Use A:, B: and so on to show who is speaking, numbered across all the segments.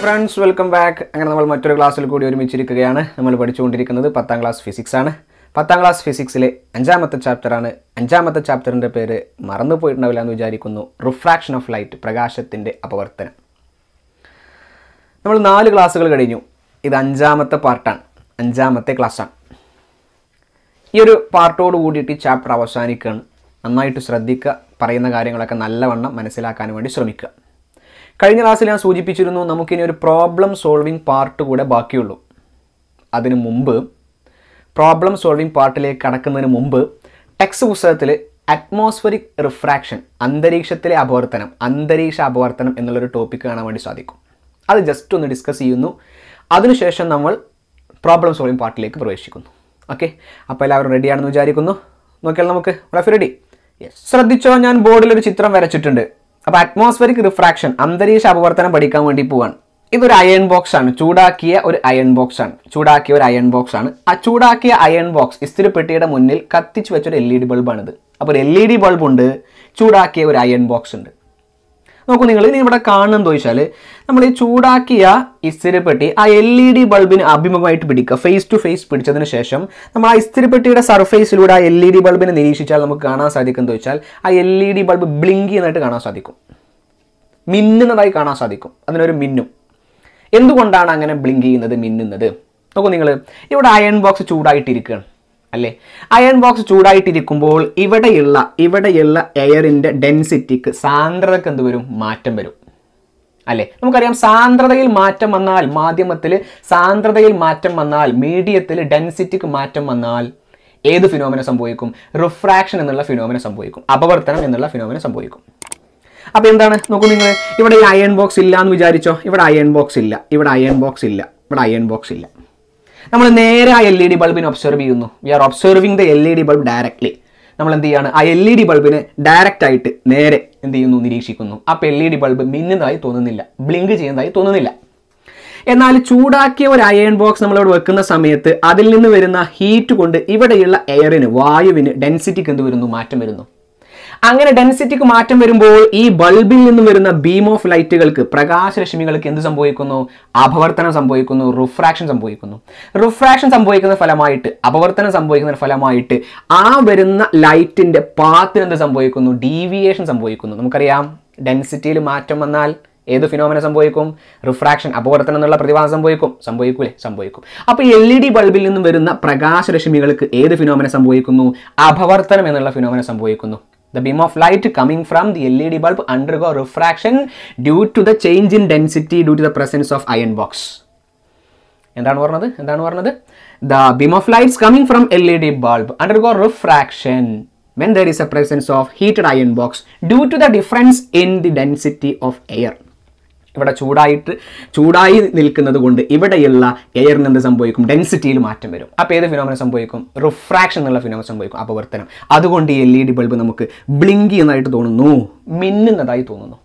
A: Friends welcome back അങ്ങനെ നമ്മൾ മറ്റൊരു ക്ലാസ്സിൽ കൂടി ഒരുമിച്ചിരിക്കുകയാണ് നമ്മൾ പഠിച്ചുകൊണ്ടിരിക്കുന്നത് പത്താം ക്ലാസ് ഫിസിക്സ് ആണ് പത്താം ക്ലാസ് ഫിസിക്സിലെ അഞ്ചാമത്തെ ചാപ്റ്ററാണ് അഞ്ചാമത്തെ ചാപ്റ്ററിൻ്റെ പേര് മറന്നു പോയിട്ടുണ്ടാവില്ല എന്ന് വിചാരിക്കുന്നു റിഫ്രാക്ഷൻ ഓഫ് ലൈറ്റ് പ്രകാശത്തിൻ്റെ അപവർത്തനം നമ്മൾ നാല് ക്ലാസ്സുകൾ കഴിഞ്ഞു ഇത് അഞ്ചാമത്തെ പാർട്ടാണ് അഞ്ചാമത്തെ ക്ലാസ്സാണ് ഈ ഒരു പാർട്ടോട് കൂടിയിട്ട് ഈ ചാപ്റ്റർ അവസാനിക്കുകയാണ് നന്നായിട്ട് ശ്രദ്ധിക്കുക പറയുന്ന കാര്യങ്ങളൊക്കെ നല്ലവണ്ണം മനസ്സിലാക്കാൻ വേണ്ടി ശ്രമിക്കുക കഴിഞ്ഞ ക്ലാസ്സിൽ ഞാൻ സൂചിപ്പിച്ചിരുന്നു നമുക്കിനി ഒരു പ്രോബ്ലം സോൾവിങ് പാർട്ട് കൂടെ ബാക്കിയുള്ളൂ അതിനു മുമ്പ് പ്രോബ്ലം സോൾവിങ് പാർട്ടിലേക്ക് കടക്കുന്നതിന് മുമ്പ് ടെക്സ്റ്റ് പുസ്തകത്തിൽ അറ്റ്മോസ്ഫറിക് റിഫ്രാക്ഷൻ അന്തരീക്ഷത്തിലെ അപവർത്തനം അന്തരീക്ഷ അപവർത്തനം എന്നുള്ളൊരു ടോപ്പിക്ക് കാണാൻ വേണ്ടി സാധിക്കും അത് ജസ്റ്റ് ഒന്ന് ഡിസ്കസ് ചെയ്യുന്നു അതിനുശേഷം നമ്മൾ പ്രോബ്ലം സോൾവിങ് പാർട്ടിലേക്ക് പ്രവേശിക്കുന്നു ഓക്കെ അപ്പോൾ എല്ലാവരും റെഡിയാണെന്ന് വിചാരിക്കുന്നു നോക്കിയാൽ നമുക്ക് വളരെ റെഡി യെസ് ശ്രദ്ധിച്ചോ ഞാൻ ബോർഡിൽ ഒരു ചിത്രം വരച്ചിട്ടുണ്ട് അപ്പോൾ അറ്റ്മോസ്ഫറിക് റിഫ്രാക്ഷൻ അന്തരീക്ഷ അപവർത്തനം പഠിക്കാൻ വേണ്ടി പോവാണ് ഇതൊരു അയൺ ബോക്സ് ആണ് ചൂടാക്കിയ ഒരു അയൺ ബോക്സ് ആണ് ചൂടാക്കിയ ഒരു അയൺ ബോക്സ് ആണ് ആ ചൂടാക്കിയ അയൺ ബോക്സ് ഇസ്തിരിപ്പെട്ടിയുടെ മുന്നിൽ കത്തിച്ച് വെച്ചൊരു എൽ ഇ ഡി ബൾബാണിത് അപ്പോൾ ഒരു എൽ ഇ ഡി ബൾബ് ഉണ്ട് ചൂടാക്കിയ ഒരു അയൺ ബോക്സ് ഉണ്ട് നോക്കൂ നിങ്ങൾ ഇനി ഇവിടെ കാണുന്നത് ചോദിച്ചാൽ നമ്മൾ ഈ ചൂടാക്കിയ ഇസ്തിരിപ്പെട്ടി ആ എൽ ഇ ഡി ബൾബിന് അഭിമുഖമായിട്ട് പിടിക്കുക ഫേസ് ടു ഫേസ് പിടിച്ചതിന് ശേഷം നമ്മൾ ആ ഇസ്തിരിപ്പെട്ടിയുടെ സർഫേസിലൂടെ ആ എൽ ഇ ഡി ബൾബിനെ നിരീക്ഷിച്ചാൽ നമുക്ക് കാണാൻ സാധിക്കുന്നത് ചോദിച്ചാൽ ആ L E D bulb blink ചെയ്യുന്നതായിട്ട് കാണാൻ സാധിക്കും മിന്നുന്നതായി കാണാൻ സാധിക്കും അതിനൊരു മിന്നും എന്തുകൊണ്ടാണ് അങ്ങനെ ബ്ലിങ്ക് ചെയ്യുന്നത് മിന്നുന്നത് നോക്കൂ നിങ്ങൾ ഇവിടെ അയൺ ബോക്സ് ചൂടായിട്ടിരിക്കുകയാണ് അല്ലേ അയൺ ബോക്സ് ചൂടായിട്ടിരിക്കുമ്പോൾ ഇവിടെയുള്ള ഇവിടെയുള്ള എയറിൻ്റെ ഡെൻസിറ്റിക്ക് സാന്ദ്രതക്ക് എന്ത് വരും മാറ്റം വരും അല്ലേ നമുക്കറിയാം സാന്ദ്രതയിൽ മാറ്റം വന്നാൽ മാധ്യമത്തിൽ സാന്ദ്രതയിൽ മാറ്റം വന്നാൽ മീഡിയത്തിൽ ഡെൻസിറ്റിക്ക് മാറ്റം വന്നാൽ ഏത് ഫിനോമിന സംഭവിക്കും റിഫ്രാക്ഷൻ എന്നുള്ള ഫിനോമിന സംഭവിക്കും അപവർത്തനം എന്നുള്ള ഫിനോമിന സംഭവിക്കും അപ്പോൾ എന്താണ് നോക്കൂ നിങ്ങൾ ഇവിടെ ഈ അയൺ ബോക്സ് ഇല്ല എന്ന് വിചാരിച്ചോ ഇവിടെ അയൺ ബോക്സ് ഇല്ല ഇവിടെ അയൺ ബോക്സ് ഇല്ല ഇവിടെ അയൺ ബോക്സ് ഇല്ല നമ്മൾ നേരെ ആ എൽ ഇ ഡി ബൾബിനെ ഒബ്സർവ് ചെയ്യുന്നു we are observing the L E D bulb directly നമ്മൾ എന്ത് ചെയ്യാണ് ആ എൽ ഇ ഡി ബൾബിനെ ഡയറക്റ്റ് ആയിട്ട് നേരെ എന്ത് ചെയ്യുന്നു നിരീക്ഷിക്കുന്നു അപ്പോൾ എൽ ഇ ഡി ബൾബ് മിന്നുന്നതായി തോന്നുന്നില്ല ബ്ലിങ്ക് ചെയ്യുന്നതായി തോന്നുന്നില്ല എന്നാൽ ചൂടാക്കിയ ഒരു അയൺ ബോക്സ് നമ്മളിവിടെ വെക്കുന്ന സമയത്ത് അതിൽ നിന്ന് വരുന്ന ഹീറ്റ് കൊണ്ട് ഇവിടെയുള്ള എയറിന് വായുവിന് ഡെൻസിറ്റിക്ക് എന്ത് വരുന്നു മാറ്റം വരുന്നു അങ്ങനെ ഡെൻസിറ്റിക്ക് മാറ്റം വരുമ്പോൾ ഈ ബൾബിൽ നിന്ന് വരുന്ന ബീം ഓഫ് ലൈറ്റുകൾക്ക് പ്രകാശരശ്മികൾക്ക് എന്ത് സംഭവിക്കുന്നു അപവർത്തനം സംഭവിക്കുന്നു റിഫ്രാക്ഷൻ സംഭവിക്കുന്നു റിഫ്രാക്ഷൻ സംഭവിക്കുന്ന ഫലമായിട്ട് അപവർത്തനം സംഭവിക്കുന്ന ഫലമായിട്ട് ആ വരുന്ന ലൈറ്റിന്റെ പാത്തിന് എന്ത് സംഭവിക്കുന്നു ഡീവിയേഷൻ സംഭവിക്കുന്നു നമുക്കറിയാം ഡെൻസിറ്റിയിൽ മാറ്റം വന്നാൽ ഏത് ഫിനോമിന സംഭവിക്കും റിഫ്രാക്ഷൻ അപവർത്തനം എന്നുള്ള പ്രതിഭാസം സംഭവിക്കും സംഭവിക്കൂലേ സംഭവിക്കും അപ്പോൾ എൽ ഇ ഡി ബൾബിൽ നിന്നും വരുന്ന പ്രകാശരശ്മികൾക്ക് ഏത് ഫിനോമിന സംഭവിക്കുന്നു അപവർത്തനം എന്നുള്ള ഫിനോമിന സംഭവിക്കുന്നു The beam of light coming from the LED bulb undergo refraction due to the change in density due to the presence of iron box. എന്താണ് പറഞ്ഞത് എന്താണ് പറഞ്ഞത് the beam of lights coming from L E D bulb undergo refraction when there is a presence of heated iron box due to the difference in the density of air ഇവിടെ ചൂടായിട്ട് ചൂടായി നിൽക്കുന്നത് കൊണ്ട് ഇവിടെയുള്ള എയറിന് എന്ത് സംഭവിക്കും ഡെൻസിറ്റിയിൽ മാറ്റം വരും അപ്പോൾ ഏത് ഫിനോമിന സംഭവിക്കും റിഫ്രാക്ഷൻ എന്നുള്ള ഫിനോമിന സംഭവിക്കും അപവർത്തനം അതുകൊണ്ട് ഈ എൽ ഇ ഡി ബൾബ് നമുക്ക് ബ്ലിങ്ക് ചെയ്യുന്നതായിട്ട് തോന്നുന്നു മിന്നുന്നതായി തോന്നുന്നു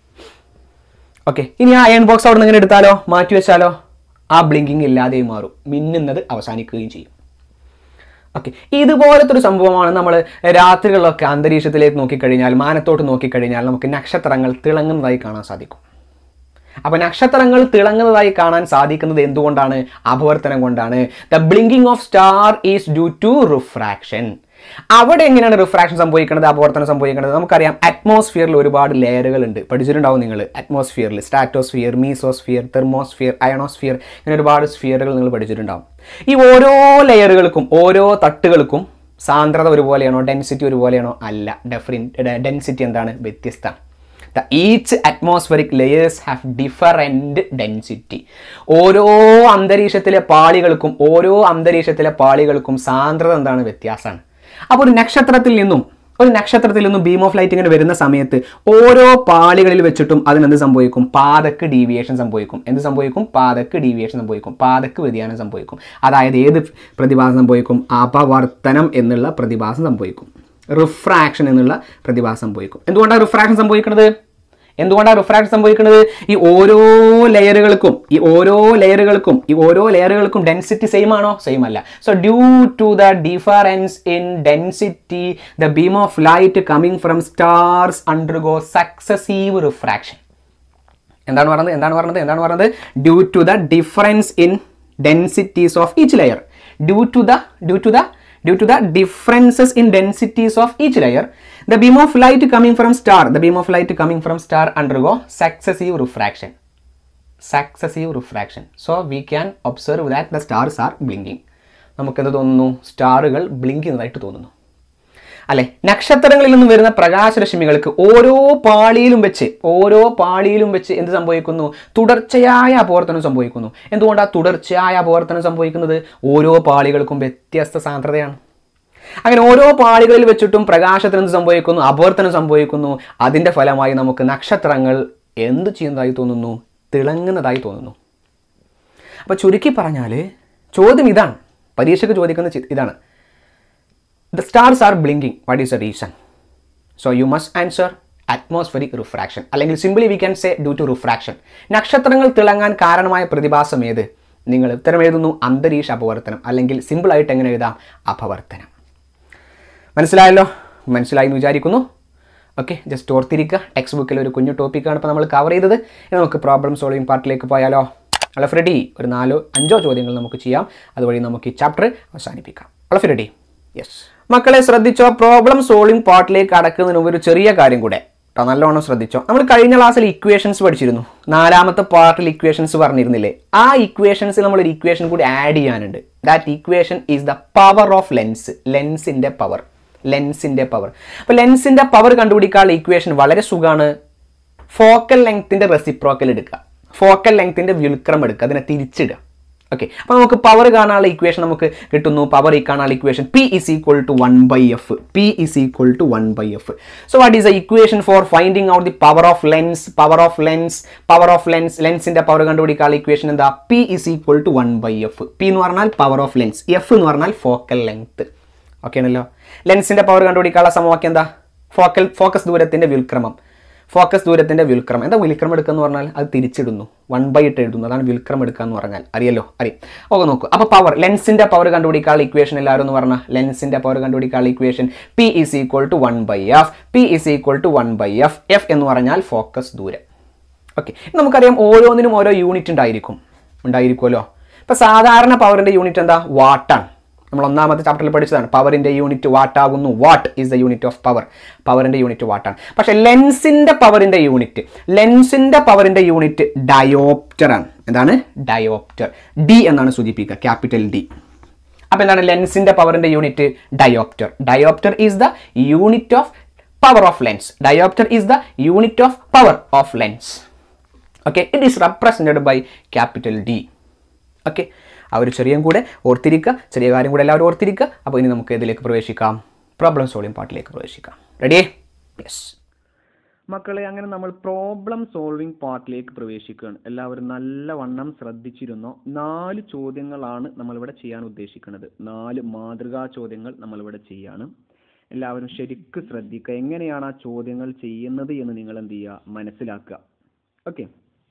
A: ഓക്കെ ഇനി ആ അയൺ ബോക്സ് അവിടെ നിന്ന് ഇങ്ങനെ എടുത്താലോ മാറ്റി വെച്ചാലോ ആ ബ്ലിങ്കിങ് ഇല്ലാതെ മാറും മിന്നുന്നത് അവസാനിക്കുകയും ചെയ്യും ഓക്കെ ഇതുപോലത്തെ ഒരു സംഭവമാണ് നമ്മൾ രാത്രികളിലൊക്കെ അന്തരീക്ഷത്തിലേക്ക് നോക്കിക്കഴിഞ്ഞാൽ മാനത്തോട്ട് നോക്കിക്കഴിഞ്ഞാൽ നമുക്ക് നക്ഷത്രങ്ങൾ തിളങ്ങുന്നതായി കാണാൻ സാധിക്കും അപ്പോൾ നക്ഷത്രങ്ങൾ തിളങ്ങുന്നതായി കാണാൻ സാധിക്കുന്നത് എന്തുകൊണ്ടാണ് അപവർത്തനം കൊണ്ടാണ് the blinking of star is due to refraction അവിടെ എങ്ങനെയാണ് റിഫ്രാക്ഷൻ സംഭവിക്കുന്നത് അപവർത്തനം സംഭവിക്കുന്നത് നമുക്കറിയാം അറ്റ്മോസ്ഫിയറിൽ ഒരുപാട് ലെയറുകൾ ഉണ്ട് പഠിച്ചിട്ടുണ്ടാവും നിങ്ങൾ അറ്റ്മോസ്ഫിയറിൽ സ്റ്റാറ്റോസ്ഫിയർ മീസോസ്ഫിയർ തെർമോസ്ഫിയർ അയണോസ്ഫിയർ ഇങ്ങനെ ഒരുപാട് സ്ഫിയറുകൾ നിങ്ങൾ പഠിച്ചിട്ടുണ്ടാവും ഈ ഓരോ ലെയറുകൾക്കും ഓരോ തട്ടുകൾക്കും സാന്ദ്രത ഒരുപോലെയാണോ ഡെൻസിറ്റി ഒരുപോലെയാണോ അല്ല ഡെഫറിൻ ഡെൻസിറ്റി എന്താണ് വ്യത്യസ്തമാണ് the each atmospheric layers have different density ഓരോ അന്തരീക്ഷത്തിലെ പാളികൾക്കും ഓരോ അന്തരീക്ഷത്തിലെ പാളികൾക്കും സാന്ദ്രത എന്താണ് വ്യത്യാസമാണ് അപ്പോൾ ഒരു നക്ഷത്രത്തിൽ നിന്നും ഒരു നക്ഷത്രത്തിൽ നിന്നും ബീം ഓഫ് ലൈറ്റ് ഇങ്ങനെ വരുന്ന സമയത്ത് ഓരോ പാളികളിൽ വെച്ചിട്ടും അതിനെന്ത് സംഭവിക്കും പാതക്ക് ഡീവിയേഷൻ സംഭവിക്കും എന്ത് സംഭവിക്കും പാതക്ക് ഡീവിയേഷൻ സംഭവിക്കും പാതക്ക് വ്യതിയാനം സംഭവിക്കും അതായത് ഏത് പ്രതിഭാസം സംഭവിക്കും അപവർത്തനം എന്നുള്ള പ്രതിഭാസം സംഭവിക്കും റിഫ്രാക്ഷൻ എന്നുള്ള പ്രതിഭാസം സംഭവിക്കും എന്തുകൊണ്ടാണ് റിഫ്രാക്ഷൻ സംഭവിക്കുന്നത് എന്തുകൊണ്ടാണ് റിഫ്രാക്ഷൻ സംഭവിക്കുന്നത് ഈ ഓരോ ലെയറുകൾക്കും ഈ ഓരോ ലെയറുകൾക്കും ഈ ഓരോ ലെയറുകൾക്കും ഡെൻസിറ്റി സെയിം ആണോ സെയിം അല്ല so due to the difference in density the beam of light coming from stars undergo successive refraction എന്താണ് പറഞ്ഞത് എന്താണ് പറഞ്ഞത് എന്താണ് പറഞ്ഞത് due to the difference in densities of each layer due to the due to the due to the differences in densities of each layer the beam of light coming from star the beam of light coming from star undergo successive refraction successive refraction so we can observe that the stars are blinking നമുക്കെന്ത് തോന്നുന്നു സ്റ്റാറുകൾ blink ചെയ്യുന്നതായിട്ട് തോന്നുന്നു അല്ലെ നക്ഷത്രങ്ങളിൽ നിന്ന് വരുന്ന പ്രകാശരശ്മികൾക്ക് ഓരോ പാളിയിലും വെച്ച് ഓരോ പാളിയിലും വെച്ച് എന്ത് സംഭവിക്കുന്നു തുടർച്ചയായ അപവർത്തനം സംഭവിക്കുന്നു എന്തുകൊണ്ടാണ് തുടർച്ചയായ അപവർത്തനം സംഭവിക്കുന്നത് ഓരോ പാളികൾക്കും വ്യത്യസ്ത സാന്ദ്രതയാണ് അങ്ങനെ ഓരോ പാളികളിൽ വെച്ചിട്ടും പ്രകാശത്തിന് എന്ത് സംഭവിക്കുന്നു അപവർത്തനം സംഭവിക്കുന്നു അതിൻ്റെ ഫലമായി നമുക്ക് നക്ഷത്രങ്ങൾ എന്ത് ചെയ്യുന്നതായി തോന്നുന്നു തിളങ്ങുന്നതായി തോന്നുന്നു അപ്പോൾ ചുരുക്കി പറഞ്ഞാൽ ചോദ്യം ഇതാണ് പരീക്ഷയ്ക്ക് ചോദിക്കുന്ന ചി- ഇതാണ് the stars are blinking what is the reason so you must answer atmospheric refraction അല്ലെങ്കിൽ simply we can say due to refraction നക്ഷത്രങ്ങൾ തിളങ്ങാൻ കാരണമായ പ്രതിഭാസം ഏത് നിങ്ങൾ ഉത്തരം എഴുതുന്നു അന്തരീക്ഷ അപവർത്തനം അല്ലെങ്കിൽ സിമ്പിളായിട്ട് എങ്ങനെ എഴുതാം അപവർത്തനം മനസ്സിലായല്ലോ മനസ്സിലായി എന്ന് വിചാരിക്കുന്നു ഓക്കെ ജസ്റ്റ് ഓർത്തിരിക്കുക ടെക്സ്റ്റ് ബുക്കിൽ ഒരു കുഞ്ഞു ടോപ്പിക്കാണ് ഇപ്പോൾ നമ്മൾ കവർ ചെയ്തത് ഇനി നമുക്ക് പ്രോബ്ലം സോൾവിംഗ് പാർട്ടിലേക്ക് പോയാലോ അളഫ് റെഡി ഒരു നാലോ അഞ്ചോ ചോദ്യങ്ങൾ നമുക്ക് ചെയ്യാം അതുവഴി നമുക്ക് ഈ ചാപ്റ്റർ അവസാനിപ്പിക്കാം അളഫ് റെഡി യെസ് മക്കളെ ശ്രദ്ധിച്ചോ പ്രോബ്ലം സോൾവിംഗ് പാർട്ടിലേക്ക് കടക്കുന്നതിന് മുമ്പ് ഒരു ചെറിയ കാര്യം കൂടെ കേട്ടോ നല്ലോണം ശ്രദ്ധിച്ചോ നമ്മൾ കഴിഞ്ഞ ക്ലാസ്സിൽ ഇക്വേഷൻസ് പഠിച്ചിരുന്നു നാലാമത്തെ പാർട്ടിൽ ഇക്വേഷൻസ് പറഞ്ഞിരുന്നില്ലേ ആ ഇക്വേഷൻസിൽ നമ്മൾ ഒരു ഇക്വേഷൻ കൂടി ആഡ് ചെയ്യാനുണ്ട് that equation is the power of lens ലെൻസിൻ്റെ പവർ ലെൻസിൻ്റെ പവർ അപ്പോൾ ലെൻസിൻ്റെ പവർ കണ്ടുപിടിക്കാനുള്ള ഇക്വേഷൻ വളരെ സുഖമാണ് ഫോക്കൽ ലെങ്ത്തിൻ്റെ റെസിപ്രോക്കൽ എടുക്കുക ഫോക്കൽ ലെങ്ത്തിൻ്റെ വ്യുൽക്രം എടുക്കുക അതിനെ തിരിച്ചിടുക ഓക്കെ അപ്പോൾ നമുക്ക് പവർ കാണാനുള്ള ഇക്വേഷൻ നമുക്ക് കിട്ടുന്നു പവർ ഈ കാണാനുള്ള equation P is equal to one by F P is equal to one by F so what is the equation for finding out the power of lens power of lens power of lens ലെൻസിൻ്റെ power കണ്ടുപിടിക്കാനുള്ള equation എന്താ P is equal to one by F P എന്ന് പറഞ്ഞാൽ power of lens F എന്ന് പറഞ്ഞാൽ focal length okay ആണല്ലോ ലെൻസിൻ്റെ power കണ്ടുപിടിക്കാനുള്ള സമവാക്യം എന്താ ഫോക്കൽ ഫോക്കസ് ദൂരത്തിൻ്റെ വ്യുൽക്രമം ഫോക്കസ് ദൂരത്തിൻ്റെ വ്യുൽക്രമം എന്താ വ്യുൽക്രമം എടുക്കുക എന്ന് പറഞ്ഞാൽ അത് തിരിച്ചിടുന്നു വൺ ബൈ ഇട്ട് എഴുതുന്നു അതാണ് വ്യുൽക്രമം എടുക്കുക എന്ന് പറഞ്ഞാൽ അറിയല്ലോ അറിയാം ഓക്കെ നോക്കൂ അപ്പോൾ പവർ ലെൻസിൻ്റെ പവർ കണ്ടുപിടിക്കാനുള്ള ഇക്വേഷൻ എല്ലാവരും എന്ന് പറഞ്ഞാൽ ലെൻസിൻ്റെ പവർ കണ്ടുപിടിക്കാനുള്ള equation P is equal to one by F P is equal to one by F F എന്ന് പറഞ്ഞാൽ ഫോക്കസ് ദൂരം ഓക്കെ നമുക്കറിയാം ഓരോന്നിനും ഓരോ യൂണിറ്റ് ഉണ്ടായിരിക്കും ഉണ്ടായിരിക്കുമല്ലോ ഇപ്പോൾ സാധാരണ പവറിൻ്റെ യൂണിറ്റ് എന്താ വാട്ടാണ് നമ്മൾ ഒന്നാമത്തെ ചാപ്റ്ററിൽ പഠിച്ചതാണ് പവറിൻ്റെ യൂണിറ്റ് വാട്ട് ആകുന്നു what is the unit of power പവറിൻ്റെ യൂണിറ്റ് വാട്ടാണ് പക്ഷേ ലെൻസിൻ്റെ പവറിൻ്റെ യൂണിറ്റ് ലെൻസിൻ്റെ പവറിൻ്റെ യൂണിറ്റ് ഡയോപ്റ്റർ ആണ് എന്താണ് ഡയോപ്റ്റർ ഡി എന്നാണ് സൂചിപ്പിക്കുക ക്യാപിറ്റൽ ഡി അപ്പോൾ എന്താണ് ലെൻസിൻ്റെ പവറിൻ്റെ unit dioptre dioptre is the unit of power of lens dioptre is the unit of power of lens okay it is represented by capital D okay ആ ഒരു ചെറിയ കൂടെ ഓർത്തിരിക്കുക ചെറിയ കാര്യം കൂടെ എല്ലാവരും ഓർത്തിരിക്കുക അപ്പോൾ ഇനി നമുക്ക് ഇതിലേക്ക് പ്രവേശിക്കാം പ്രോബ്ലം സോൾവിംഗ് പാർട്ടിലേക്ക് പ്രവേശിക്കാം റെഡി യെസ്
B: മക്കളെ അങ്ങനെ നമ്മൾ പ്രോബ്ലം സോൾവിംഗ് പാർട്ടിലേക്ക് പ്രവേശിക്കുകയാണ് എല്ലാവരും നല്ലവണ്ണം ശ്രദ്ധിച്ചിരുന്നോ നാല് ചോദ്യങ്ങളാണ് നമ്മളിവിടെ ചെയ്യാൻ ഉദ്ദേശിക്കുന്നത് നാല് മാതൃകാ ചോദ്യങ്ങൾ നമ്മളിവിടെ ചെയ്യാണ് എല്ലാവരും ശരിക്ക് ശ്രദ്ധിക്കുക എങ്ങനെയാണ് ആ ചോദ്യങ്ങൾ ചെയ്യുന്നത് എന്ന് നിങ്ങൾ എന്ത് ചെയ്യുക മനസ്സിലാക്കുക ഓക്കെ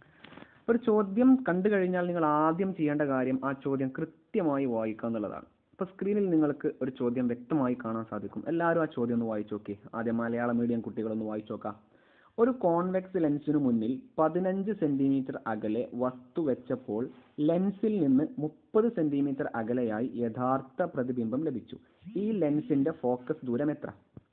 B: ഒരു ചോദ്യം കണ്ടു കഴിഞ്ഞാൽ നിങ്ങൾ ആദ്യം ചെയ്യേണ്ട കാര്യം ആ ചോദ്യം കൃത്യമായി വായിക്കുക എന്നുള്ളതാണ് ഇപ്പോൾ സ്ക്രീനിൽ നിങ്ങൾക്ക് ഒരു ചോദ്യം വ്യക്തമായി കാണാൻ സാധിക്കും എല്ലാവരും ആ ചോദ്യം ഒന്ന് വായിച്ചു നോക്കി ആദ്യം മലയാള മീഡിയം കുട്ടികളൊന്ന് വായിച്ചു നോക്കാം ഒരു കോൺവെക്സ് ലെൻസിനു മുന്നിൽ പതിനഞ്ച് സെന്റിമീറ്റർ അകലെ വസ്തു വെച്ചപ്പോൾ ലെൻസിൽ നിന്ന് മുപ്പത് സെന്റിമീറ്റർ അകലെയായി യഥാർത്ഥ പ്രതിബിംബം ലഭിച്ചു ഈ ലെൻസിന്റെ ഫോക്കസ് ദൂരം എത്ര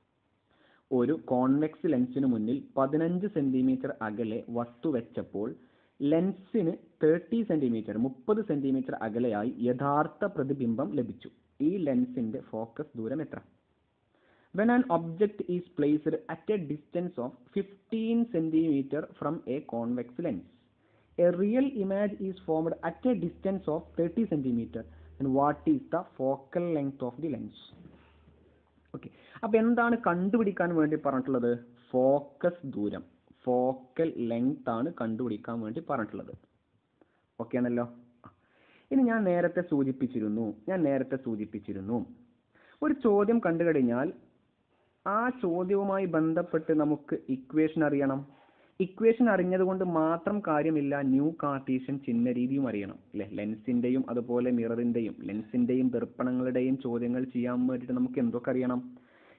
B: ഒരു കോൺവെക്സ് ലെൻസിനു മുന്നിൽ പതിനഞ്ച് സെന്റിമീറ്റർ അകലെ വസ്തു വെച്ചപ്പോൾ ലെൻസിന് തേർട്ടി സെന്റിമീറ്റർ മുപ്പത് സെന്റിമീറ്റർ അകലെയായി യഥാർത്ഥ പ്രതിബിംബം ലഭിച്ചു ഈ ലെൻസിന്റെ ഫോക്കസ് ദൂരം എത്ര when an object is placed at a distance of 15 centimeter from a convex lens a real image is formed at a distance of 30 centimeter and what is the focal length of the lens okay അപ്പോൾ എന്താണ് കണ്ടുപിടിക്കാൻ വേണ്ടി പറഞ്ഞിട്ടുള്ളത് focus ദൂരം focal length ആണ് കണ്ടുപിടിക്കാൻ വേണ്ടി പറഞ്ഞിട്ടുള്ളത് ഓക്കെ ആണല്ലോ ഇനി ഞാൻ നേരത്തെ സൂചിപ്പിച്ചിരുന്നു ഞാൻ നേരത്തെ സൂചിപ്പിച്ചിരുന്നു ഒരു ചോദ്യം കണ്ടു കഴിഞ്ഞാൽ ആ ചോദ്യവുമായി ബന്ധപ്പെട്ട് നമുക്ക് ഇക്വേഷൻ അറിയണം ഇക്വേഷൻ അറിഞ്ഞത് കൊണ്ട് മാത്രം കാര്യമില്ല ന്യൂ കാർട്ടീഷ്യൻ ചിഹ്ന രീതിയും അറിയണം അല്ലെ ലെൻസിന്റെയും അതുപോലെ മിററിന്റെയും ലെൻസിന്റെയും ദർപ്പണങ്ങളുടെയും ചോദ്യങ്ങൾ ചെയ്യാൻ വേണ്ടിയിട്ട് നമുക്ക് എന്തൊക്കെ അറിയണം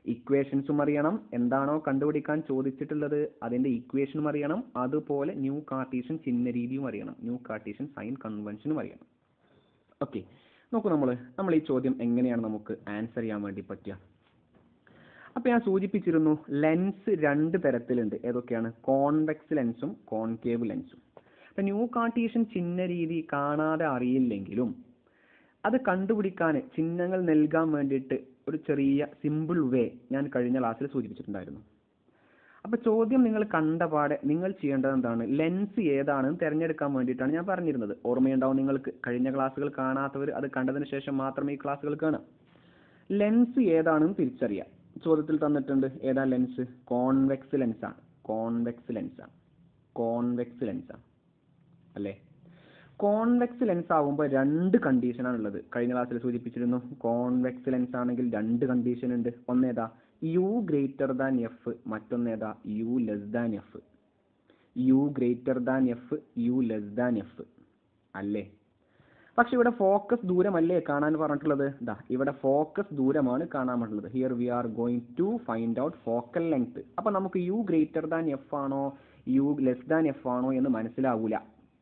B: ഇക്വേഷൻസും അറിയണം എന്താണോ കണ്ടുപിടിക്കാൻ ചോദിച്ചിട്ടുള്ളത് അതിന്റെ ഇക്വേഷനും അറിയണം അതുപോലെ ന്യൂ കാർട്ടീഷ്യൻ ചിഹ്ന രീതിയും അറിയണം ന്യൂ കാർട്ടീഷ്യൻ സൈൻ കൺവെൻഷനും അറിയണം ഓക്കെ നോക്കൂ നമ്മൾ നമ്മൾ ഈ ചോദ്യം എങ്ങനെയാണ് നമുക്ക് ആൻസർ ചെയ്യാൻ വേണ്ടി പറ്റുക അപ്പൊ ഞാൻ സൂചിപ്പിച്ചിരുന്നു ലെൻസ് രണ്ട് തരത്തിലുണ്ട് ഏതൊക്കെയാണ് കോൺവെക്സ് ലെൻസും കോൺകേവ് ലെൻസും അപ്പൊ ന്യൂ കാർട്ടീഷ്യൻ ചിഹ്ന രീതി കാണാതെ അറിയില്ലെങ്കിലും അത് കണ്ടുപിടിക്കാൻ ചിഹ്നങ്ങൾ നൽകാൻ വേണ്ടിയിട്ട് ഒരു ചെറിയ സിമ്പിൾ വേ ഞാൻ കഴിഞ്ഞ ക്ലാസ്സിൽ സൂചിപ്പിച്ചിട്ടുണ്ടായിരുന്നു അപ്പൊ ചോദ്യം നിങ്ങൾ കണ്ട പാടെ നിങ്ങൾ ചെയ്യേണ്ടത് എന്താണ് ലെൻസ് ഏതാണെന്ന് തിരഞ്ഞെടുക്കാൻ വേണ്ടിയിട്ടാണ് ഞാൻ പറഞ്ഞിരുന്നത് ഓർമ്മയുണ്ടാവും നിങ്ങൾക്ക് കഴിഞ്ഞ ക്ലാസ്സുകൾ കാണാത്തവർ അത് കണ്ടതിന് ശേഷം മാത്രമേ ഈ ക്ലാസ്സുകൾ കാണാം ലെൻസ് ഏതാണെന്ന് തിരിച്ചറിയാം ചോദ്യത്തിൽ തന്നിട്ടുണ്ട് ഏതാ ലെൻസ് കോൺവെക്സ് ലെൻസ് ആണ് കോൺവെക്സ് ലെൻസ് ആണ് കോൺവെക്സ് ലെൻസ് ആണ് അല്ലേ കോൺവെക്സ് ലെൻസ് ആകുമ്പോൾ രണ്ട് കണ്ടീഷനാണ് ഉള്ളത് കഴിഞ്ഞ ക്ലാസ്സിൽ സൂചിപ്പിച്ചിരുന്നു കോൺവെക്സ് ലെൻസ് ആണെങ്കിൽ രണ്ട് കണ്ടീഷൻ ഉണ്ട് ഒന്നേതാ യു ഗ്രേറ്റർ ദാൻ എഫ് മറ്റൊന്നേതാ u less than f u greater than f u less than f അല്ലേ പക്ഷെ ഇവിടെ ഫോക്കസ് ദൂരമല്ലേ കാണാൻ പറഞ്ഞിട്ടുള്ളത് ദാ ഇവിടെ ഫോക്കസ് ദൂരമാണ് കാണാൻ പറഞ്ഞിട്ടുള്ളത് here we are going to find out focal length അപ്പൊ നമുക്ക് യു ഗ്രേറ്റർ ദാൻ എഫ് ആണോ യു ലെസ് ദാൻ എഫ് ആണോ എന്ന് മനസ്സിലാവൂല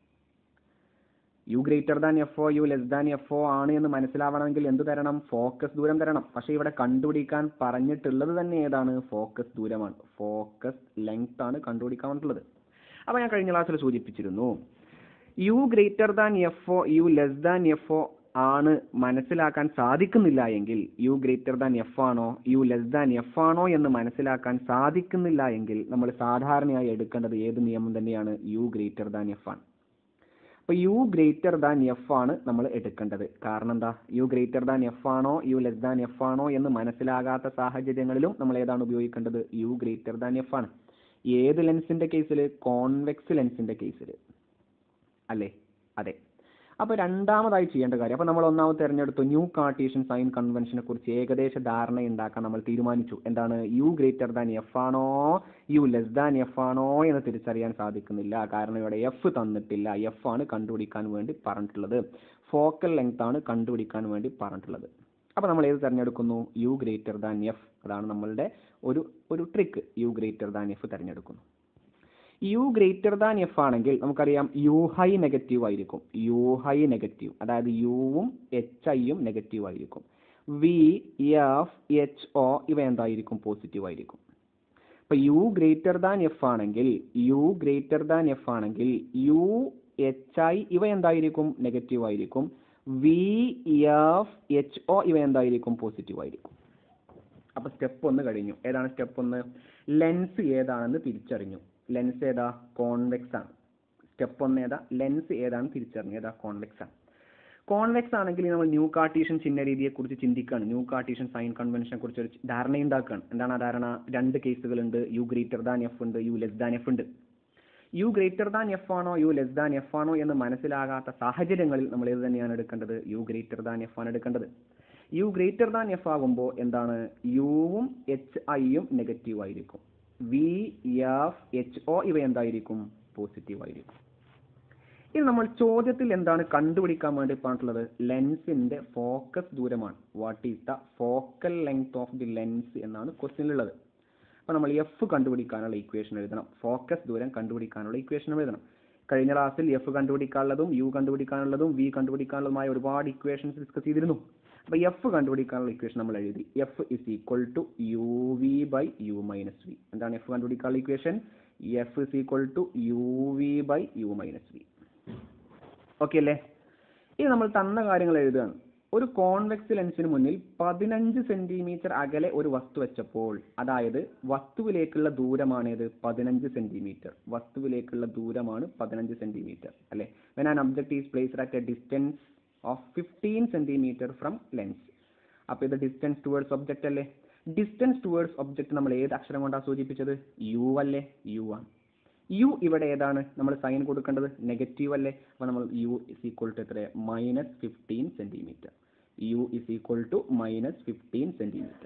B: യു ഗ്രേറ്റർ ദാൻ എഫ് ഒ യു ലെസ് ദാൻ എഫ് ഒ ആണ് എന്ന് മനസ്സിലാവണമെങ്കിൽ എന്ത് തരണം ഫോക്കസ് ദൂരം തരണം പക്ഷേ ഇവിടെ കണ്ടുപിടിക്കാൻ പറഞ്ഞിട്ടുള്ളത് തന്നെ ഏതാണ് ഫോക്കസ് ദൂരമാണ് ഫോക്കസ് ലെങ്ത് ആണ് കണ്ടുപിടിക്കാൻ പറഞ്ഞിട്ടുള്ളത് അപ്പോൾ ഞാൻ കഴിഞ്ഞ ക്ലാസ്സിൽ സൂചിപ്പിച്ചിരുന്നു യു ഗ്രേറ്റർ ദാൻ എഫ് ഒ യു ലെസ് ദാൻ എഫ് ഒ ആണ് മനസ്സിലാക്കാൻ സാധിക്കുന്നില്ല എങ്കിൽ യു ഗ്രേറ്റർ ദാൻ എഫ് ആണോ യു ലെസ് ദാൻ എഫ് ആണോ എന്ന് മനസ്സിലാക്കാൻ സാധിക്കുന്നില്ല എങ്കിൽ നമ്മൾ സാധാരണയായി എടുക്കേണ്ടത് ഏത് നിയമം തന്നെയാണ് യു ഗ്രേറ്റർ ദാൻ എഫ് ആണ് അപ്പൊ യു ഗ്രേറ്റർ ദാൻ എഫ് ആണ് നമ്മൾ എടുക്കേണ്ടത് കാരണം എന്താ യു ഗ്രേറ്റർ ദാൻ എഫ് ആണോ യു ലെസ് ദാൻ എഫ് ആണോ എന്ന് മനസ്സിലാകാത്ത സാഹചര്യങ്ങളിലും നമ്മൾ ഏതാണ് ഉപയോഗിക്കേണ്ടത് യു ഗ്രേറ്റർ ദാൻ എഫ് ആണ് ഏത് ലെൻസിന്റെ കേസിൽ കോൺവെക്സ് ലെൻസിന്റെ കേസിൽ അല്ലേ അതെ അപ്പോൾ രണ്ടാമതായി ചെയ്യേണ്ട കാര്യം അപ്പോൾ നമ്മൾ ഒന്നാമത് തിരഞ്ഞെടുത്തു ന്യൂ കാർട്ടീഷ്യൻ സൈൻ കൺവെൻഷനെ കുറിച്ച് ഏകദേശ ധാരണ ഉണ്ടാക്കാൻ നമ്മൾ തീരുമാനിച്ചു എന്താണ് യു ഗ്രേറ്റർ ദാൻ എഫ് ആണോ യു ലെസ് ദാൻ എഫ് ആണോ എന്ന് തിരിച്ചറിയാൻ സാധിക്കുന്നില്ല കാരണം ഇവിടെ എഫ് തന്നിട്ടില്ല എഫ് ആണ് കണ്ടുപിടിക്കാൻ വേണ്ടി പറഞ്ഞിട്ടുള്ളത് ഫോക്കൽ ലെങ്ത് ആണ് കണ്ടുപിടിക്കാൻ വേണ്ടി പറഞ്ഞിട്ടുള്ളത് അപ്പോൾ നമ്മൾ ഏത് തിരഞ്ഞെടുക്കുന്നു യു ഗ്രേറ്റർ ദാൻ എഫ് അതാണ് നമ്മളുടെ ഒരു ഒരു trick u greater than f തിരഞ്ഞെടുക്കുന്നു യു ഗ്രേറ്റർ ദാൻ എഫ് ആണെങ്കിൽ നമുക്കറിയാം യു ഹൈ നെഗറ്റീവ് ആയിരിക്കും യു ഹൈ നെഗറ്റീവ് അതായത് യുവും എച്ച് ഐയും നെഗറ്റീവ് ആയിരിക്കും വി എഫ് എച്ച് ഒ ഇവ എന്തായിരിക്കും പോസിറ്റീവ് ആയിരിക്കും ഇപ്പൊ യു ഗ്രേറ്റർ ദാൻ എഫ് ആണെങ്കിൽ യു ഗ്രേറ്റർ ദാൻ എഫ് ആണെങ്കിൽ യു എച്ച് ഐ ഇവ എന്തായിരിക്കും നെഗറ്റീവ് ആയിരിക്കും വി എഫ് എച്ച് ഒ ഇവ എന്തായിരിക്കും പോസിറ്റീവ് ആയിരിക്കും അപ്പൊ സ്റ്റെപ്പ് ഒന്ന് കഴിഞ്ഞു ഏതാണ് സ്റ്റെപ്പ് ഒന്ന് ലെൻസ് ഏതാണെന്ന് തിരിച്ചറിഞ്ഞു ലെൻസ് ഏതാ കോൺവെക്സ് ആണ് സ്റ്റെപ്പ് ഒന്ന് ഏതാ ലെൻസ് ഏതാണ് തിരിച്ചറിഞ്ഞു ഏതാ കോൺവെക്സ് ആണ് കോൺവെക്സ് ആണെങ്കിൽ നമ്മൾ ന്യൂ കാർട്ടീഷ്യൻ ചിഹ്ന രീതിയെ കുറിച്ച് ചിന്തിക്കുകയാണ് ന്യൂ കാർട്ടീഷ്യൻ സൈൻ കൺവെൻഷനെ കുറിച്ച് ഒരു ധാരണ ഉണ്ടാക്കുകയാണ് എന്താണ് ആ ധാരണ രണ്ട് കേസുകളുണ്ട് യു ഗ്രേറ്റർ ദാൻ എഫ് ഉണ്ട് യു ലെസ് ദാൻ എഫ് ഉണ്ട് യു ഗ്രേറ്റർ ദാൻ എഫ് ആണോ യു ലെസ് ദാൻ എഫ് ആണോ എന്ന് മനസ്സിലാകാത്ത സാഹചര്യങ്ങളിൽ നമ്മൾ ഏത് തന്നെയാണ് എടുക്കേണ്ടത് യു ഗ്രേറ്റർ ദാൻ എഫ് ആണ് എടുക്കേണ്ടത് യു ഗ്രേറ്റർ ദാൻ എഫ് ആകുമ്പോൾ എന്താണ് യുവും എച്ച് ഐയും നെഗറ്റീവ് ആയിരിക്കും വി എഫ് എച്ച് ഒ ഇവ എന്തായിരിക്കും പോസിറ്റീവ് ആയിരിക്കും ഇനി നമ്മൾ ചോദ്യത്തിൽ എന്താണ് കണ്ടുപിടിക്കാൻ വേണ്ടി പറഞ്ഞിട്ടുള്ളത് ലെൻസിന്റെ ഫോക്കസ് ദൂരമാണ് what is the focal length of the lens എന്നാണ് ക്വസ്റ്റ്യനിലുള്ളത് അപ്പോൾ നമ്മൾ എഫ് കണ്ടുപിടിക്കാനുള്ള ഇക്വേഷൻ എഴുതണം ഫോക്കസ് ദൂരം കണ്ടുപിടിക്കാനുള്ള ഇക്വേഷൻ എഴുതണം കഴിഞ്ഞ ക്ലാസ്സിൽ എഫ് കണ്ടുപിടിക്കാനുള്ളതും യു കണ്ടുപിടിക്കാനുള്ളതും വി കണ്ടുപിടിക്കാനുള്ളതുമായ ഒരുപാട് ഇക്വേഷൻസ് ഡിസ്കസ് ചെയ്തിരുന്നു അപ്പോൾ എഫ് കണ്ടുപിടിക്കാനുള്ള ഇക്വേഷൻ നമ്മൾ എഴുതി f is equal to u v by u minus v എന്താണ് എഫ് കണ്ടുപിടിക്കാനുള്ള equation f is equal to u v by u minus v okay അല്ലേ ഇനി നമ്മൾ തന്ന കാര്യങ്ങൾ എഴുതുകയാണ് ഒരു കോൺവെക്സ് ലെൻസിന് മുന്നിൽ പതിനഞ്ച് സെന്റിമീറ്റർ അകലെ ഒരു വസ്തു വെച്ചപ്പോൾ അതായത് വസ്തുവിലേക്കുള്ള ദൂരമാണേത് പതിനഞ്ച് സെന്റിമീറ്റർ വസ്തുവിലേക്കുള്ള ദൂരമാണ് പതിനഞ്ച് സെന്റിമീറ്റർ അല്ലെ when an object is placed at a distance of fifteen centimetre from lens അപ്പോൾ ഇത് ഡിസ്റ്റൻസ് ടുവേർഡ്സ് ഒബ്ജക്റ്റ് അല്ലേ ഡിസ്റ്റൻസ് ടുവേർഡ്സ് ഒബ്ജക്റ്റ് നമ്മൾ ഏത് അക്ഷരം കൊണ്ടാണ് സൂചിപ്പിച്ചത് യു അല്ലേ യു ആണ് യു ഇവിടെ ഏതാണ് നമ്മൾ സൈൻ കൊടുക്കേണ്ടത് നെഗറ്റീവ് അല്ലേ അപ്പോൾ നമ്മൾ യു ഇസ് ഈക്വൽ ടു എത്ര minus fifteen centimetre u is equal to minus fifteen centimetre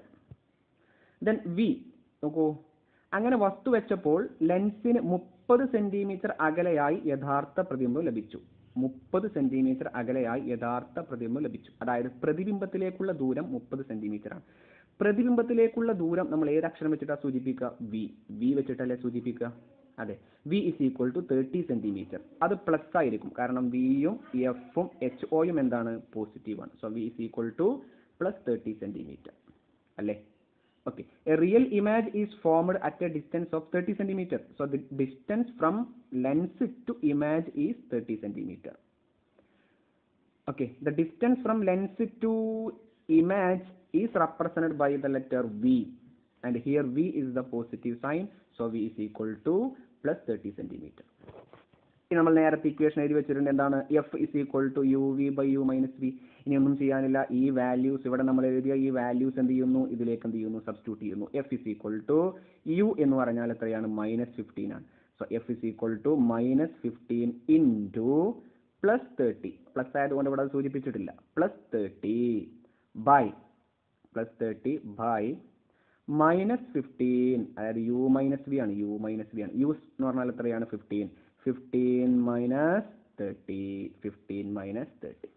B: then v നോക്കൂ അങ്ങനെ വസ്തു വെച്ചപ്പോൾ ലെൻസിന് മുപ്പത് സെന്റിമീറ്റർ അകലെയായി യഥാർത്ഥ പ്രതിബിംബം ലഭിച്ചു മുപ്പത് സെന്റിമീറ്റർ അകലെയായി യഥാർത്ഥ പ്രതിബിംബം ലഭിച്ചു അതായത് പ്രതിബിംബത്തിലേക്കുള്ള ദൂരം മുപ്പത് സെന്റിമീറ്റർ ആണ് പ്രതിബിംബത്തിലേക്കുള്ള ദൂരം നമ്മൾ ഏത് അക്ഷരം വെച്ചിട്ടാണ് സൂചിപ്പിക്കുക വി വി വെച്ചിട്ടല്ലേ സൂചിപ്പിക്കുക അതെ v is equal to thirty centimetre അത് പ്ലസ് ആയിരിക്കും കാരണം വിയും എഫും എച്ച് ഒയും എന്താണ് പോസിറ്റീവ് ആണ് so v is equal to plus thirty centimetre അല്ലേ okay a real image is formed at a distance of 30 centimeter so the distance from lens to image is 30 centimeter okay the distance from lens to image is represented by the letter v and here v is the positive sign so v is equal to plus 30 centimeter ഇനി നമ്മൾ നേരത്തെ equation എഴുതി വെച്ചിട്ടുണ്ട് എന്താണ് f is equal to u v by u minus v ഇനി ഒന്നും ചെയ്യാനില്ല ഈ വാല്യൂസ് ഇവിടെ നമ്മൾ എഴുതിയ ഈ വാല്യൂസ് എന്ത് ചെയ്യുന്നു ഇതിലേക്ക് എന്ത് ചെയ്യുന്നു സബ്സ്റ്റിറ്റ്യൂട്ട് ചെയ്യുന്നു f is equal to u എന്ന് പറഞ്ഞാൽ എത്രയാണ് മൈനസ് ഫിഫ്റ്റീൻ ആണ് so f is equal to minus fifteen into plus thirty plus ആയതുകൊണ്ട് ഇവിടെ അത് സൂചിപ്പിച്ചിട്ടില്ല plus thirty by plus thirty by minus fifteen അതായത് യു മൈനസ് വി ആണ് യു മൈനസ് വി ആണ് യു എന്ന് പറഞ്ഞാൽ എത്രയാണ് fifteen fifteen minus thirty fifteen minus thirty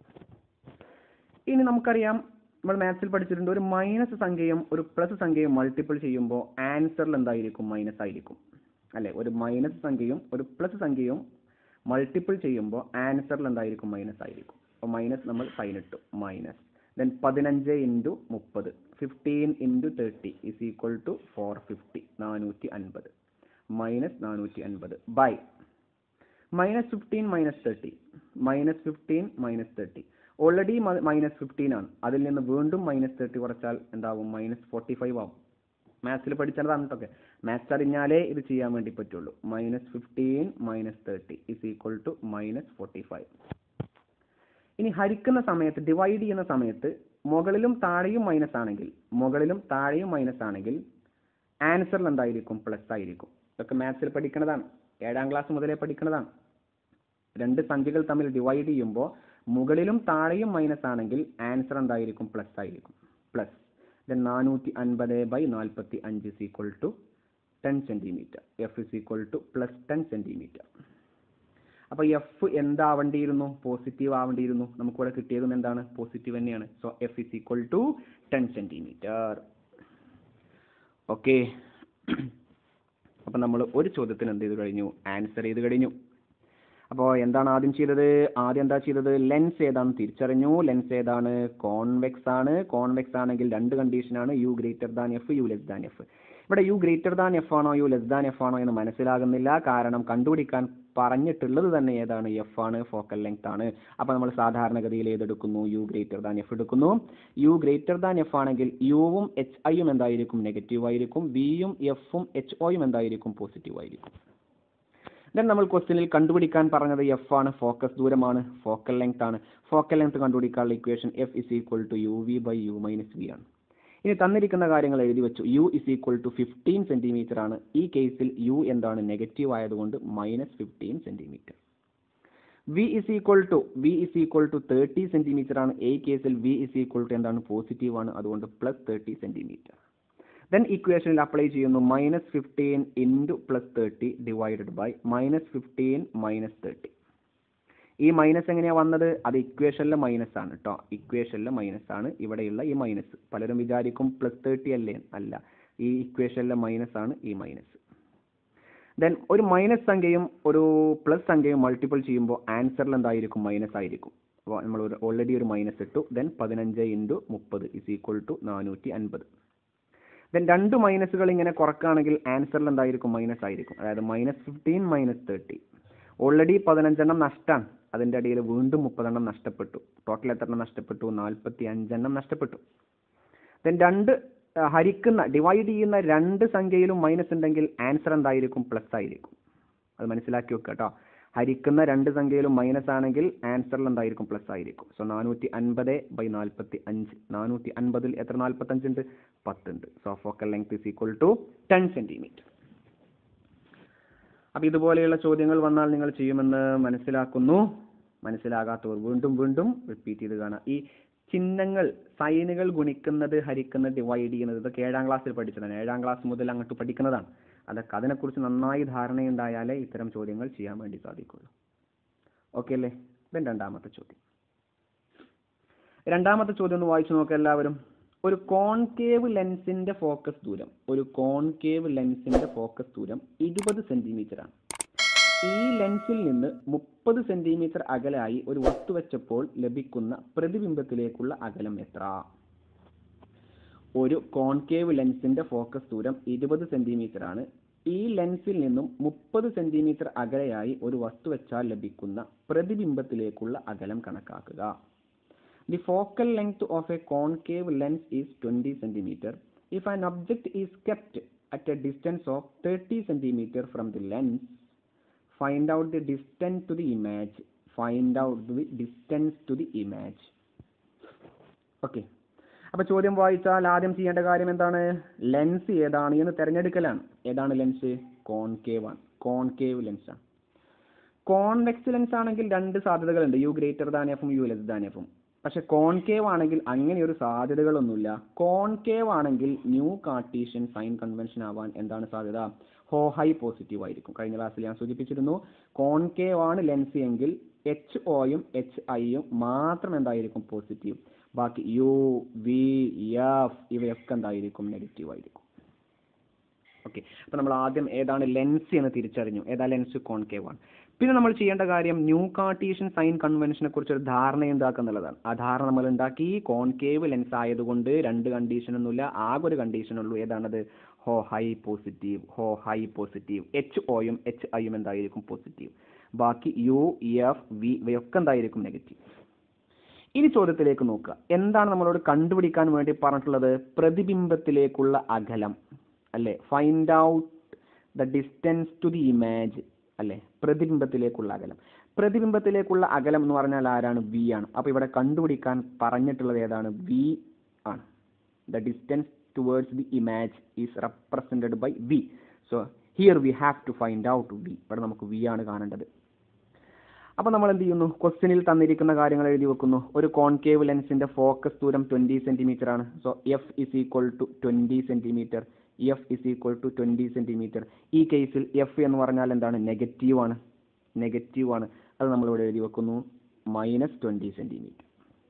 B: ഇനി നമുക്കറിയാം നമ്മൾ മാത്സിൽ പഠിച്ചിട്ടുണ്ട് ഒരു മൈനസ് സംഖ്യയും ഒരു പ്ലസ് സംഖ്യയും മൾട്ടിപ്പിൾ ചെയ്യുമ്പോൾ ആൻസറിൽ എന്തായിരിക്കും മൈനസ് ആയിരിക്കും അല്ലെ ഒരു മൈനസ് സംഖ്യയും ഒരു പ്ലസ് സംഖ്യയും മൾട്ടിപ്പിൾ ചെയ്യുമ്പോൾ ആൻസറിൽ എന്തായിരിക്കും മൈനസ് ആയിരിക്കും അപ്പോൾ മൈനസ് നമ്മൾ സൈൻ ഇട്ടു മൈനസ് ദെൻ പതിനഞ്ച് ഇൻറ്റു മുപ്പത് fifteen into thirty is equal to four fifty നാനൂറ്റി അൻപത് മൈനസ് നാനൂറ്റി അൻപത് by minus fifteen minus thirty minus fifteen minus thirty already minus fifteen ആണ് അതിൽ നിന്ന് വീണ്ടും മൈനസ് തേർട്ടി കുറച്ചാൽ എന്താവും മൈനസ് ഫോർട്ടി ഫൈവ് ആവും മാത്സിൽ പഠിച്ചതാണ് കേട്ടോ മാത്സ് അറിഞ്ഞാലേ ഇത് ചെയ്യാൻ വേണ്ടി പറ്റുള്ളൂ minus fifteen minus thirty is equal to minus forty five ഇനി ഹരിക്കുന്ന സമയത്ത് ഡിവൈഡ് ചെയ്യുന്ന സമയത്ത് മുകളിലും താഴെയും മൈനസ് ആണെങ്കിൽ മുകളിലും താഴെയും മൈനസ് ആണെങ്കിൽ ആൻസറിൽ എന്തായിരിക്കും പ്ലസ് ആയിരിക്കും ഇതൊക്കെ മാത്സിൽ പഠിക്കുന്നതാണ് ഏഴാം ക്ലാസ് മുതലേ പഠിക്കുന്നതാണ് രണ്ട് സംഖ്യകൾ തമ്മിൽ ഡിവൈഡ് ചെയ്യുമ്പോൾ മുകളിലും താഴെയും മൈനസ് ആണെങ്കിൽ ആൻസർ എന്തായിരിക്കും പ്ലസ് ആയിരിക്കും പ്ലസ് ദെൻ നാനൂറ്റി അൻപത് ബൈ നാൽപ്പത്തി അഞ്ച് is equal to ten centimetre f is equal to plus ten centimetre അപ്പോൾ എഫ് എന്താവേണ്ടിയിരുന്നു പോസിറ്റീവ് ആവേണ്ടിയിരുന്നു നമുക്കിവിടെ കിട്ടിയതും എന്താണ് പോസിറ്റീവ് തന്നെയാണ് so f is equal to ten centimetre okay അപ്പം നമ്മൾ ഒരു ചോദ്യത്തിന് എന്ത് ചെയ്ത് കഴിഞ്ഞു ആൻസർ ചെയ്ത് കഴിഞ്ഞു അപ്പോൾ എന്താണ് ആദ്യം ചെയ്തത് ആദ്യം എന്താ ചെയ്തത് ലെൻസ് ഏതാണെന്ന് തിരിച്ചറിഞ്ഞു ലെൻസ് ഏതാണ് കോൺവെക്സ് ആണ് കോൺവെക്സ് ആണെങ്കിൽ രണ്ട് കണ്ടീഷനാണ് u greater than f u less than f ഇവിടെ യു ഗ്രേറ്റർ ദാൻ എഫ് ആണോ യു ലെസ് ദാൻ എഫ് ആണോ എന്ന് മനസ്സിലാകുന്നില്ല കാരണം കണ്ടുപിടിക്കാൻ പറഞ്ഞിട്ടുള്ളത് തന്നെ ഏതാണ് എഫ് ആണ് ഫോക്കൽ ലെങ്ത് ആണ് അപ്പോൾ നമ്മൾ സാധാരണഗതിയിൽ ഏതെടുക്കുന്നു യു ഗ്രേറ്റർ ദാൻ എഫ് എടുക്കുന്നു യു ഗ്രേറ്റർ ദാൻ എഫ് ആണെങ്കിൽ യുവും എച്ച് ഐയും എന്തായിരിക്കും നെഗറ്റീവ് ആയിരിക്കും വിയും എഫും എച്ച് ഒയും എന്തായിരിക്കും പോസിറ്റീവ് ആയിരിക്കും ദെൻ നമ്മൾ ക്വസ്റ്റ്യനിൽ കണ്ടുപിടിക്കാൻ പറഞ്ഞത് എഫ് ആണ് ഫോക്കസ് ദൂരമാണ് ഫോക്കൽ ലെങ്ത് ആണ് ഫോക്കൽ ലെങ്ത് കണ്ടുപിടിക്കാനുള്ള equation f is equal to u v by u minus v ആണ് ഇനി തന്നിരിക്കുന്ന കാര്യങ്ങൾ എഴുതി വെച്ചു u is equal to fifteen centimetre ആണ് ഈ കേസിൽ യു എന്താണ് നെഗറ്റീവ് ആയതുകൊണ്ട് minus fifteen centimetre v is equal to v is equal to thirty centimetre ആണ് ഈ കേസിൽ വി ഇസ് ഈക്വൽ ടു എന്താണ് പോസിറ്റീവ് ആണ് അതുകൊണ്ട് പ്ലസ് തേർട്ടി സെന്റിമീറ്റർ ദെൻ ഇക്വേഷനിൽ അപ്ലൈ ചെയ്യുന്നു minus fifteen into plus thirty divided by minus fifteen minus thirty ഈ minus എങ്ങനെയാ വന്നത് അത് ഇക്വേഷനിലെ മൈനസ് ആണ് കേട്ടോ ഇക്വേഷനിലെ മൈനസ് ആണ് ഇവിടെയുള്ള ഈ മൈനസ് പലരും വിചാരിക്കും പ്ലസ് തേർട്ടി അല്ലേ അല്ല ഈ ഇക്വേഷനിലെ മൈനസ് ആണ് ഈ മൈനസ് ദെൻ ഒരു മൈനസ് സംഖ്യയും ഒരു പ്ലസ് സംഖ്യയും മൾട്ടിപ്പിൾ ചെയ്യുമ്പോൾ ആൻസറിൽ എന്തായിരിക്കും മൈനസ് ആയിരിക്കും അപ്പോൾ നമ്മൾ ഒരു ഓൾറെഡി ഒരു മൈനസ് ഇട്ടു ദെൻ പതിനഞ്ച് ഇൻറ്റു മുപ്പത് ഇസ് ഈക്വൽ ടു നാനൂറ്റി അൻപത് ദെൻ രണ്ട് മൈനസുകൾ ഇങ്ങനെ കുറക്കുകയാണെങ്കിൽ ആൻസറിൽ എന്തായിരിക്കും മൈനസ് ആയിരിക്കും അതായത് minus fifteen minus thirty already പതിനഞ്ചെണ്ണം നഷ്ടമാണ് അതിൻ്റെ അടിയിൽ വീണ്ടും മുപ്പതെണ്ണം നഷ്ടപ്പെട്ടു ടോട്ടൽ എത്ര എണ്ണം നഷ്ടപ്പെട്ടു നാൽപ്പത്തി അഞ്ചെണ്ണം നഷ്ടപ്പെട്ടു ദെൻ രണ്ട് ആ, ഹരിക്കുന്ന ഡിവൈഡ് ചെയ്യുന്ന രണ്ട് സംഖ്യയിലും മൈനസ് ഉണ്ടെങ്കിൽ ആൻസർ എന്തായിരിക്കും പ്ലസ് ആയിരിക്കും അത് മനസ്സിലാക്കി വെക്കുക കേട്ടോ ഹരിക്കുന്ന രണ്ട് സംഖ്യയിലും മൈനസ് ആണെങ്കിൽ ആൻസറിൽ എന്തായിരിക്കും പ്ലസ് ആയിരിക്കും സോ നാനൂറ്റി അൻപത് ബൈ നാൽപ്പത്തി അഞ്ച് നാനൂറ്റി അൻപതിൽ എത്ര നാൽപ്പത്തഞ്ച് ഉണ്ട് പത്തുണ്ട് so focal length is equal to ten centimetre അപ്പോൾ ഇതുപോലെയുള്ള ചോദ്യങ്ങൾ വന്നാൽ നിങ്ങൾ ചെയ്യുമെന്ന് മനസ്സിലാക്കുന്നു മനസ്സിലാകാത്തവർ വീണ്ടും വീണ്ടും റിപ്പീറ്റ് ചെയ്ത് കാണാം ഈ ചിഹ്നങ്ങൾ സൈനുകൾ ഗുണിക്കുന്നത് ഹരിക്കുന്നത് ഡിവൈഡ് ചെയ്യുന്നത് ഇതൊക്കെ ഏഴാം ക്ലാസ്സിൽ പഠിച്ചതാണ് ഏഴാം ക്ലാസ് മുതൽ അങ്ങോട്ട് പഠിക്കുന്നതാണ് അതൊക്കെ അതിനെക്കുറിച്ച് നന്നായി ധാരണയുണ്ടായാലേ ഇത്തരം ചോദ്യങ്ങൾ ചെയ്യാൻ വേണ്ടി സാധിക്കുള്ളൂ ഓക്കെ അല്ലേ ദെൻ രണ്ടാമത്തെ ചോദ്യം രണ്ടാമത്തെ ചോദ്യം ഒന്ന് വായിച്ചു നോക്കുക എല്ലാവരും ഒരു കോൺകേവ് ലെൻസിന്റെ ഫോക്കസ് ദൂരം ഒരു കോൺകേവ് ലെൻസിന്റെ ഫോക്കസ് ദൂരം ഇരുപത് സെന്റിമീറ്റർ ആണ് ഈ ലെൻസിൽ നിന്ന് മുപ്പത് സെന്റിമീറ്റർ അകലായി ഒരു വസ്തു വെച്ചപ്പോൾ ലഭിക്കുന്ന പ്രതിബിംബത്തിലേക്കുള്ള അകലം എത്ര ഒരു കോൺകേവ് ലെൻസിന്റെ ഫോക്കസ് ദൂരം ഇരുപത് സെന്റിമീറ്റർ ആണ് ഈ ലെൻസിൽ നിന്നും മുപ്പത് സെന്റിമീറ്റർ അകലെയായി ഒരു വസ്തു വെച്ചാൽ ലഭിക്കുന്ന പ്രതിബിംബത്തിലേക്കുള്ള അകലം കണക്കാക്കുക the focal length of a concave lens is twenty centimetre if an object is kept at a distance of thirty centimetre from the lens find out the distance to the image find out the distance to the image okay അപ്പൊ ചോദ്യം വായിച്ചാൽ ആദ്യം ചെയ്യേണ്ട കാര്യം എന്താണ് lens ഏതാണ് എന്ന് തിരഞ്ഞെടുക്കലാണ് ഏതാണ് ലെൻസ് കോൺകേവ് ആണ് കോൺകേവ് ലെൻസ് ആണ് കോൺവെക്സ് ലെൻസ് ആണെങ്കിൽ രണ്ട് സാധ്യതകളുണ്ട് യു ഗ്രേറ്റർ ദാൻ എഫും യു ലെസ് ദാൻ എഫും പക്ഷെ കോൺകേവ് ആണെങ്കിൽ അങ്ങനെ ഒരു സാധ്യതകളൊന്നുമില്ല കോൺകേവ് ആണെങ്കിൽ ന്യൂ കാർട്ടീഷ്യൻ സൈൻ കൺവെൻഷൻ ആവാൻ എന്താണ് സാധ്യത ഹോ ഹൈ പോസിറ്റീവ് ആയിരിക്കും കഴിഞ്ഞ ക്ലാസ്സിൽ ഞാൻ സൂചിപ്പിച്ചിരുന്നു കോൺകേവ് ആണ് ലെൻസ് എങ്കിൽ എച്ച് ഒയും എച്ച് ഐയും മാത്രം എന്തായിരിക്കും പോസിറ്റീവ് ബാക്കി യു വി എഫ് ഇവയൊക്കെ എന്തായിരിക്കും നെഗറ്റീവ് ആയിരിക്കും ഓക്കെ അപ്പൊ നമ്മൾ ആദ്യം ഏതാണ് ലെൻസ് എന്ന് തിരിച്ചറിഞ്ഞു ഏതാ ലെൻസ് കോൺകേവ് ആണ് പിന്നെ നമ്മൾ ചെയ്യേണ്ട കാര്യം ന്യൂ കാർട്ടീഷ്യൻ സൈൻ കൺവെൻഷനെ കുറിച്ച് ഒരു ധാരണ ഉണ്ടാക്കുക എന്നുള്ളതാണ് ആ ധാരണ നമ്മൾ ഉണ്ടാക്കി കോൺകേവ് ലെൻസ് ആയതുകൊണ്ട് രണ്ട് കണ്ടീഷൻ ഒന്നുമില്ല ആകെ ഒരു കണ്ടീഷൻ ഉള്ളൂ ഏതാണത് ho hi positive ho hi positive h ഒയും എച്ച് ഐയും എന്തായിരിക്കും പോസിറ്റീവ് ബാക്കി യു എഫ് വി ഇവയൊക്കെ എന്തായിരിക്കും നെഗറ്റീവ് ഇനി ചോദ്യത്തിലേക്ക് നോക്കുക എന്താണ് നമ്മളോട് കണ്ടുപിടിക്കാൻ വേണ്ടി പറഞ്ഞിട്ടുള്ളത് പ്രതിബിംബത്തിലേക്കുള്ള അകലം അല്ലെ find out the distance to the image അല്ലെ പ്രതിബിംബത്തിലേക്കുള്ള അകലം പ്രതിബിംബത്തിലേക്കുള്ള അകലം എന്ന് പറഞ്ഞാൽ ആരാണ് വി ആണ് അപ്പൊ ഇവിടെ കണ്ടുപിടിക്കാൻ പറഞ്ഞിട്ടുള്ളത് ഏതാണ് വി ആണ് the distance towards the image is represented by v so here we have to find out v ഇവിടെ നമുക്ക് വി ആണ് കാണേണ്ടത് അപ്പോൾ നമ്മൾ എന്ത് ചെയ്യുന്നു ക്വസ്റ്റ്യനിൽ തന്നിരിക്കുന്ന കാര്യങ്ങൾ എഴുതി വെക്കുന്നു ഒരു കോൺകേവ് ലെൻസിന്റെ ഫോക്കസ് ദൂരം ട്വന്റി സെന്റിമീറ്റർ ആണ് so f is equal to twenty centimetre f is equal to twenty centimetre ഈ കേസിൽ എഫ് എന്ന് പറഞ്ഞാൽ എന്താണ് നെഗറ്റീവ് ആണ് നെഗറ്റീവ് ആണ് അത് നമ്മളിവിടെ എഴുതി വെക്കുന്നു മൈനസ് ട്വന്റി സെന്റിമീറ്റർ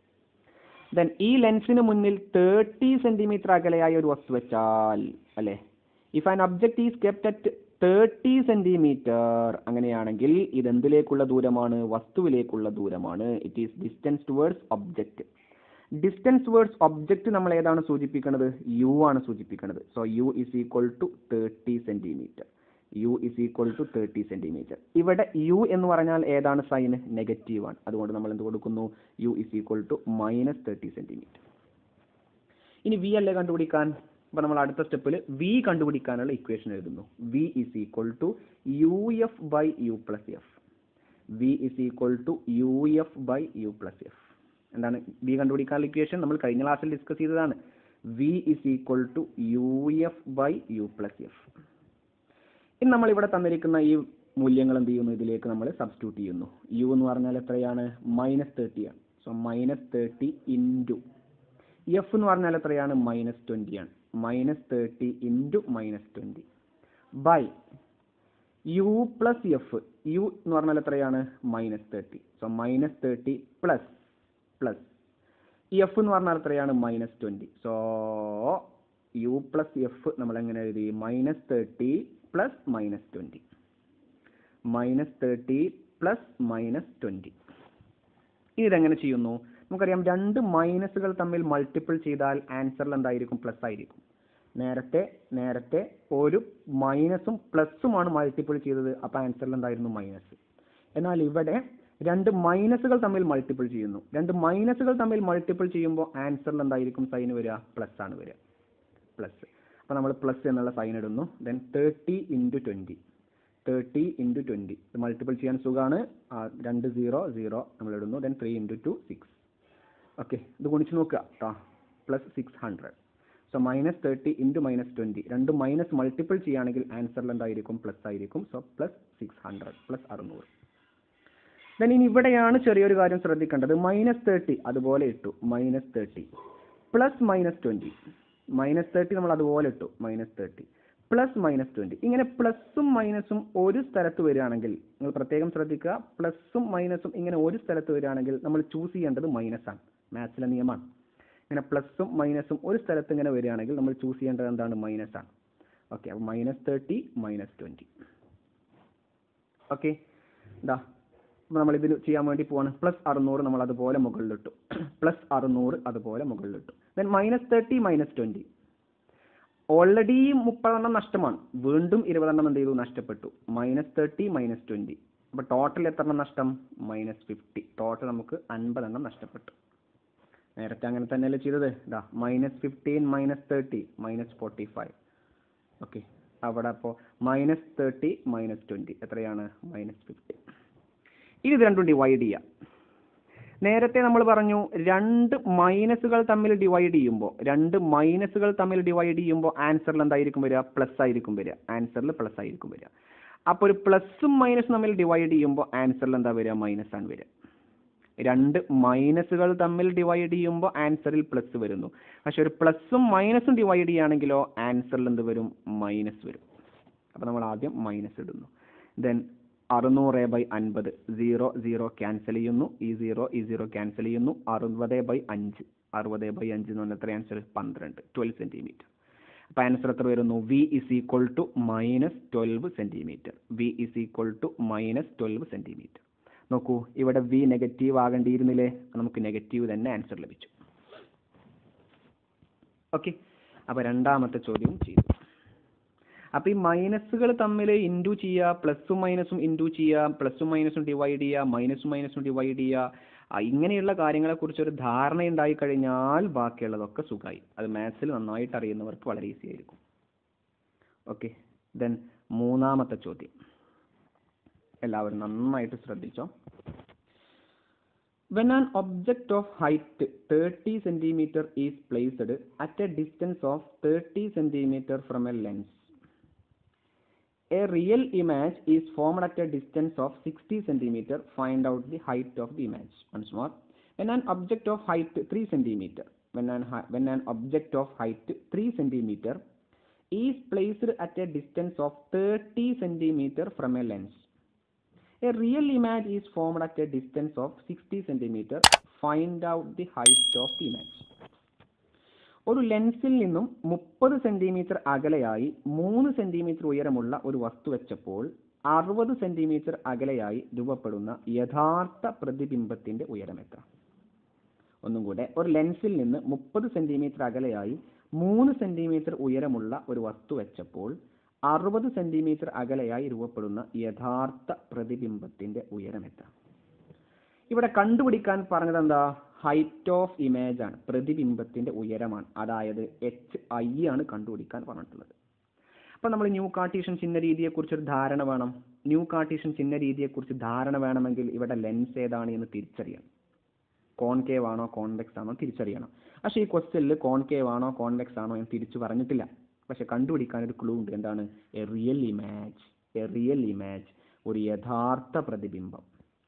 B: ദെൻ ഈ ലെൻസിന് മുന്നിൽ തേർട്ടി സെന്റിമീറ്റർ അകലെയായി ഒരു വസ്തു വെച്ചാൽ അല്ലെ if an object is kept at thirty centimetre അങ്ങനെയാണെങ്കിൽ ഇത് എന്തിലേക്കുള്ള ദൂരമാണ് വസ്തുവിലേക്കുള്ള ദൂരമാണ് it is distance towards object distance towards object നമ്മൾ ഏതാണ് സൂചിപ്പിക്കുന്നത് യു ആണ് സൂചിപ്പിക്കുന്നത് so u is equal to thirty centimetre u is equal to thirty centimetre ഇവിടെ യു എന്ന് പറഞ്ഞാൽ ഏതാണ് സൈൻ നെഗറ്റീവ് ആണ് അതുകൊണ്ട് നമ്മൾ എന്ത് കൊടുക്കുന്നു u is equal to minus thirty centimetre ഇനി വി അല്ലേ കണ്ടുപിടിക്കാൻ അപ്പൊ നമ്മൾ അടുത്ത സ്റ്റെപ്പിൽ വി കണ്ടുപിടിക്കാനുള്ള ഇക്വേഷൻ എഴുതുന്നു v is equal to u f by u plus f v is equal to u f by u plus f എന്താണ് വി കണ്ടുപിടിക്കാനുള്ള ഇക്വേഷൻ നമ്മൾ കഴിഞ്ഞ ക്ലാസ്സിൽ ഡിസ്കസ് ചെയ്തതാണ് v is equal to u f by u plus f ഇനി നമ്മൾ ഇവിടെ തന്നിരിക്കുന്ന ഈ മൂല്യങ്ങൾ എന്ത് ചെയ്യുന്നു ഇതിലേക്ക് നമ്മൾ സബ്സ്റ്റിറ്റ്യൂട്ട് ചെയ്യുന്നു യു എന്ന് പറഞ്ഞാൽ എത്രയാണ് മൈനസ് തേർട്ടി ആണ് so minus thirty into f എന്ന് പറഞ്ഞാൽ എത്രയാണ് മൈനസ് ട്വൻറ്റി ആണ് minus thirty into minus twenty by u plus f u എന്ന് പറഞ്ഞാൽ എത്രയാണ് minus thirty so minus thirty plus plus f എന്ന് പറഞ്ഞാൽ എത്രയാണ് minus twenty so u plus f നമ്മൾ എങ്ങനെ എഴുതി minus thirty plus minus twenty minus thirty plus minus twenty ഇനി ഇതെങ്ങനെ ചെയ്യുന്നു നമുക്കറിയാം രണ്ട് മൈനസുകൾ തമ്മിൽ മൾട്ടിപ്പിൾ ചെയ്താൽ ആൻസറിൽ എന്തായിരിക്കും പ്ലസ് ആയിരിക്കും നേരത്തെ നേരത്തെ ഒരു മൈനസും പ്ലസുമാണ് മൾട്ടിപ്പിൾ ചെയ്തത് അപ്പോൾ ആൻസറിൽ എന്തായിരുന്നു മൈനസ് എന്നാൽ ഇവിടെ രണ്ട് മൈനസുകൾ തമ്മിൽ മൾട്ടിപ്പിൾ ചെയ്യുന്നു രണ്ട് മൈനസുകൾ തമ്മിൽ മൾട്ടിപ്പിൾ ചെയ്യുമ്പോൾ ആൻസറിൽ എന്തായിരിക്കും സൈൻ വരിക പ്ലസ് ആണ് വരിക പ്ലസ് അപ്പോൾ നമ്മൾ പ്ലസ് എന്നുള്ള സൈൻ ഇടുന്നു then thirty into twenty thirty into twenty ഇത് മൾട്ടിപ്പിൾ ചെയ്യാൻ സുഖമാണ് രണ്ട് സീറോ സീറോ നമ്മൾ ഇടുന്നു then three into two six okay ഇത് ഗുണിച്ച് നോക്കുക കേട്ടോ plus six hundred so minus thirty into minus twenty രണ്ട് മൈനസ് മൾട്ടിപ്പിൾ ചെയ്യുകയാണെങ്കിൽ ആൻസറിൽ എന്തായിരിക്കും പ്ലസ് ആയിരിക്കും so plus six hundred plus അറുന്നൂറ് ദെൻ ഇനി ഇവിടെയാണ് ചെറിയൊരു കാര്യം ശ്രദ്ധിക്കേണ്ടത് മൈനസ് തേർട്ടി അതുപോലെ ഇട്ടു minus thirty plus minus twenty minus thirty നമ്മൾ അതുപോലെ ഇട്ടു minus thirty plus minus twenty ഇങ്ങനെ പ്ലസും മൈനസും ഒരു സ്ഥലത്ത് വരികയാണെങ്കിൽ നിങ്ങൾ പ്രത്യേകം ശ്രദ്ധിക്കുക പ്ലസും മൈനസും ഇങ്ങനെ ഒരു സ്ഥലത്ത് വരികയാണെങ്കിൽ നമ്മൾ ചൂസ് ചെയ്യേണ്ടത് മൈനസ് ആണ് മാത്സിലെ നിയമമാണ് ഇങ്ങനെ പ്ലസും മൈനസും ഒരു സ്ഥലത്ത് ഇങ്ങനെ വരികയാണെങ്കിൽ നമ്മൾ ചൂസ് ചെയ്യേണ്ടത് എന്താണ് മൈനസ് ആണ് ഓക്കെ അപ്പോൾ minus thirty minus twenty okay ഇതാ അപ്പോൾ നമ്മൾ ഇതിൽ ചെയ്യാൻ വേണ്ടി പോവാണ് പ്ലസ് അറുന്നൂറ് നമ്മൾ അതുപോലെ മുകളിലിട്ടു പ്ലസ് അറുന്നൂറ് അതുപോലെ മുകളിലിട്ടു then minus thirty minus twenty already മുപ്പതെണ്ണം നഷ്ടമാണ് വീണ്ടും ഇരുപതെണ്ണം എന്ത് ചെയ്തു നഷ്ടപ്പെട്ടു മൈനസ് തേർട്ടി മൈനസ് ട്വൻറ്റി അപ്പോൾ ടോട്ടൽ എത്ര എണ്ണം നഷ്ടം മൈനസ് ഫിഫ്റ്റി ടോട്ടൽ നമുക്ക് അൻപതെണ്ണം നഷ്ടപ്പെട്ടു നേരത്തെ അങ്ങനെ തന്നെയല്ലേ ചെയ്തത് ഇതാ minus fifteen minus thirty minus forty five okay അവിടെ അപ്പോൾ മൈനസ് തേർട്ടി മൈനസ് ട്വൻറ്റി എത്രയാണ് മൈനസ് ഫിഫ്റ്റി ഇനി ഇത് രണ്ടും ഡിവൈഡ് ചെയ്യാം നേരത്തെ നമ്മൾ പറഞ്ഞു രണ്ട് മൈനസുകൾ തമ്മിൽ ഡിവൈഡ് ചെയ്യുമ്പോൾ രണ്ട് മൈനസുകൾ തമ്മിൽ ഡിവൈഡ് ചെയ്യുമ്പോൾ ആൻസറിൽ എന്തായിരിക്കും വരിക പ്ലസ് ആയിരിക്കും വരിക ആൻസറിൽ പ്ലസ് ആയിരിക്കും വരിക അപ്പോൾ ഒരു പ്ലസും മൈനസും തമ്മിൽ ഡിവൈഡ് ചെയ്യുമ്പോൾ ആൻസറിൽ എന്താ വരിക മൈനസ് ആണ് വരിക രണ്ട് മൈനസുകൾ തമ്മിൽ ഡിവൈഡ് ചെയ്യുമ്പോൾ ആൻസറിൽ പ്ലസ് വരുന്നു പക്ഷെ ഒരു പ്ലസും മൈനസും ഡിവൈഡ് ചെയ്യുകയാണെങ്കിലോ ആൻസറിൽ എന്ത് വരും മൈനസ് വരും അപ്പോൾ നമ്മൾ ആദ്യം മൈനസ് ഇടുന്നു ദെൻ അറുന്നൂറ് ബൈ അൻപത് സീറോ സീറോ ക്യാൻസൽ ചെയ്യുന്നു ഈ സീറോ ഈ സീറോ ക്യാൻസൽ ചെയ്യുന്നു അറുപത് ബൈ അഞ്ച് അറുപത് ബൈ അഞ്ച് എന്ന് പറഞ്ഞാൽ എത്ര ആൻസർ പന്ത്രണ്ട് ട്വൽവ് സെൻറ്റിമീറ്റർ അപ്പോൾ ആൻസർ എത്ര വരുന്നു v is equal to minus twelve centimetre v is equal to minus twelve centimetre നോക്കൂ ഇവിടെ വി നെഗറ്റീവ് ആകേണ്ടിയിരുന്നില്ലേ നമുക്ക് നെഗറ്റീവ് തന്നെ ആൻസർ ലഭിച്ചു ഓക്കെ അപ്പോൾ രണ്ടാമത്തെ ചോദ്യവും ചെയ്തു അപ്പോൾ ഈ മൈനസുകൾ തമ്മിൽ ഇൻറ്റു ചെയ്യുക പ്ലസും മൈനസും ഇൻറ്റു ചെയ്യുക പ്ലസും മൈനസും ഡിവൈഡ് ചെയ്യുക മൈനസും മൈനസും ഡിവൈഡ് ചെയ്യുക ആ, ഇങ്ങനെയുള്ള കാര്യങ്ങളെക്കുറിച്ച് ഒരു ധാരണ ഉണ്ടായി കഴിഞ്ഞാൽ ബാക്കിയുള്ളതൊക്കെ സുഖമായി അത് മാത്സിൽ നന്നായിട്ട് അറിയുന്നവർക്ക് വളരെ ഈസി ആയിരിക്കും ഓക്കെ ദെൻ മൂന്നാമത്തെ ചോദ്യം എല്ലാവരും നന്നായിട്ട് ശ്രദ്ധിച്ചോ When an object of height 30 centimeter is placed at a distance of 30 centimeter from a lens, a real image is formed at a distance of 60 centimeter. Find out the height of the image. Once more, when an object of height 3 centimeter, when an hi- when an object of height 3 centimeter is placed at a distance of 30 centimeter from a lens, a real image is formed at a distance of 60 centimeter. Find out the height of the image. ഒരു ലെൻസിൽ നിന്നും മുപ്പത് centimetre അകലെയായി മൂന്ന് centimetre ഉയരമുള്ള ഒരു വസ്തു വെച്ചപ്പോൾ അറുപത് centimetre അകലെയായി രൂപപ്പെടുന്ന യഥാർത്ഥ പ്രതിബിംബത്തിന്റെ ഉയരം എത്ര ഒന്നും കൂടെ ഒരു ലെൻസിൽ നിന്ന് മുപ്പത് സെന്റിമീറ്റർ അകലെയായി മൂന്ന് സെന്റിമീറ്റർ ഉയരമുള്ള ഒരു വസ്തു വെച്ചപ്പോൾ അറുപത് സെന്റിമീറ്റർ അകലെയായി രൂപപ്പെടുന്ന യഥാർത്ഥ പ്രതിബിംബത്തിന്റെ ഉയരം എത്ര ഇവിടെ കണ്ടുപിടിക്കാൻ പറഞ്ഞത് എന്താ ഹൈറ്റ് ഓഫ് ഇമേജ് ആണ് പ്രതിബിംബത്തിന്റെ ഉയരമാണ് അതായത് എച്ച് ഐ ആണ് കണ്ടുപിടിക്കാൻ പറഞ്ഞിട്ടുള്ളത് അപ്പോൾ നമ്മൾ ന്യൂ കാർട്ടീഷ്യൻ ചിഹ്ന രീതിയെക്കുറിച്ച് ഒരു ധാരണ വേണം ന്യൂ കാർട്ടീഷ്യൻ ചിഹ്ന രീതിയെക്കുറിച്ച് ധാരണ വേണമെങ്കിൽ ഇവിടെ ലെൻസ് ഏതാണ് എന്ന് തിരിച്ചറിയണം കോൺകേവ് ആണോ കോൺവെക്സ് ആണോ തിരിച്ചറിയണം പക്ഷേ ഈ ക്വസ്റ്റ്യനിൽ കോൺകേവ് ആണോ കോൺവെക്സ് ആണോ എന്ന് തിരിച്ചു പറഞ്ഞിട്ടില്ല പക്ഷെ കണ്ടുപിടിക്കാൻ ഒരു ക്ലൂ ഉണ്ട് എന്താണ് a real image a real image ഒരു യഥാർത്ഥ പ്രതിബിംബം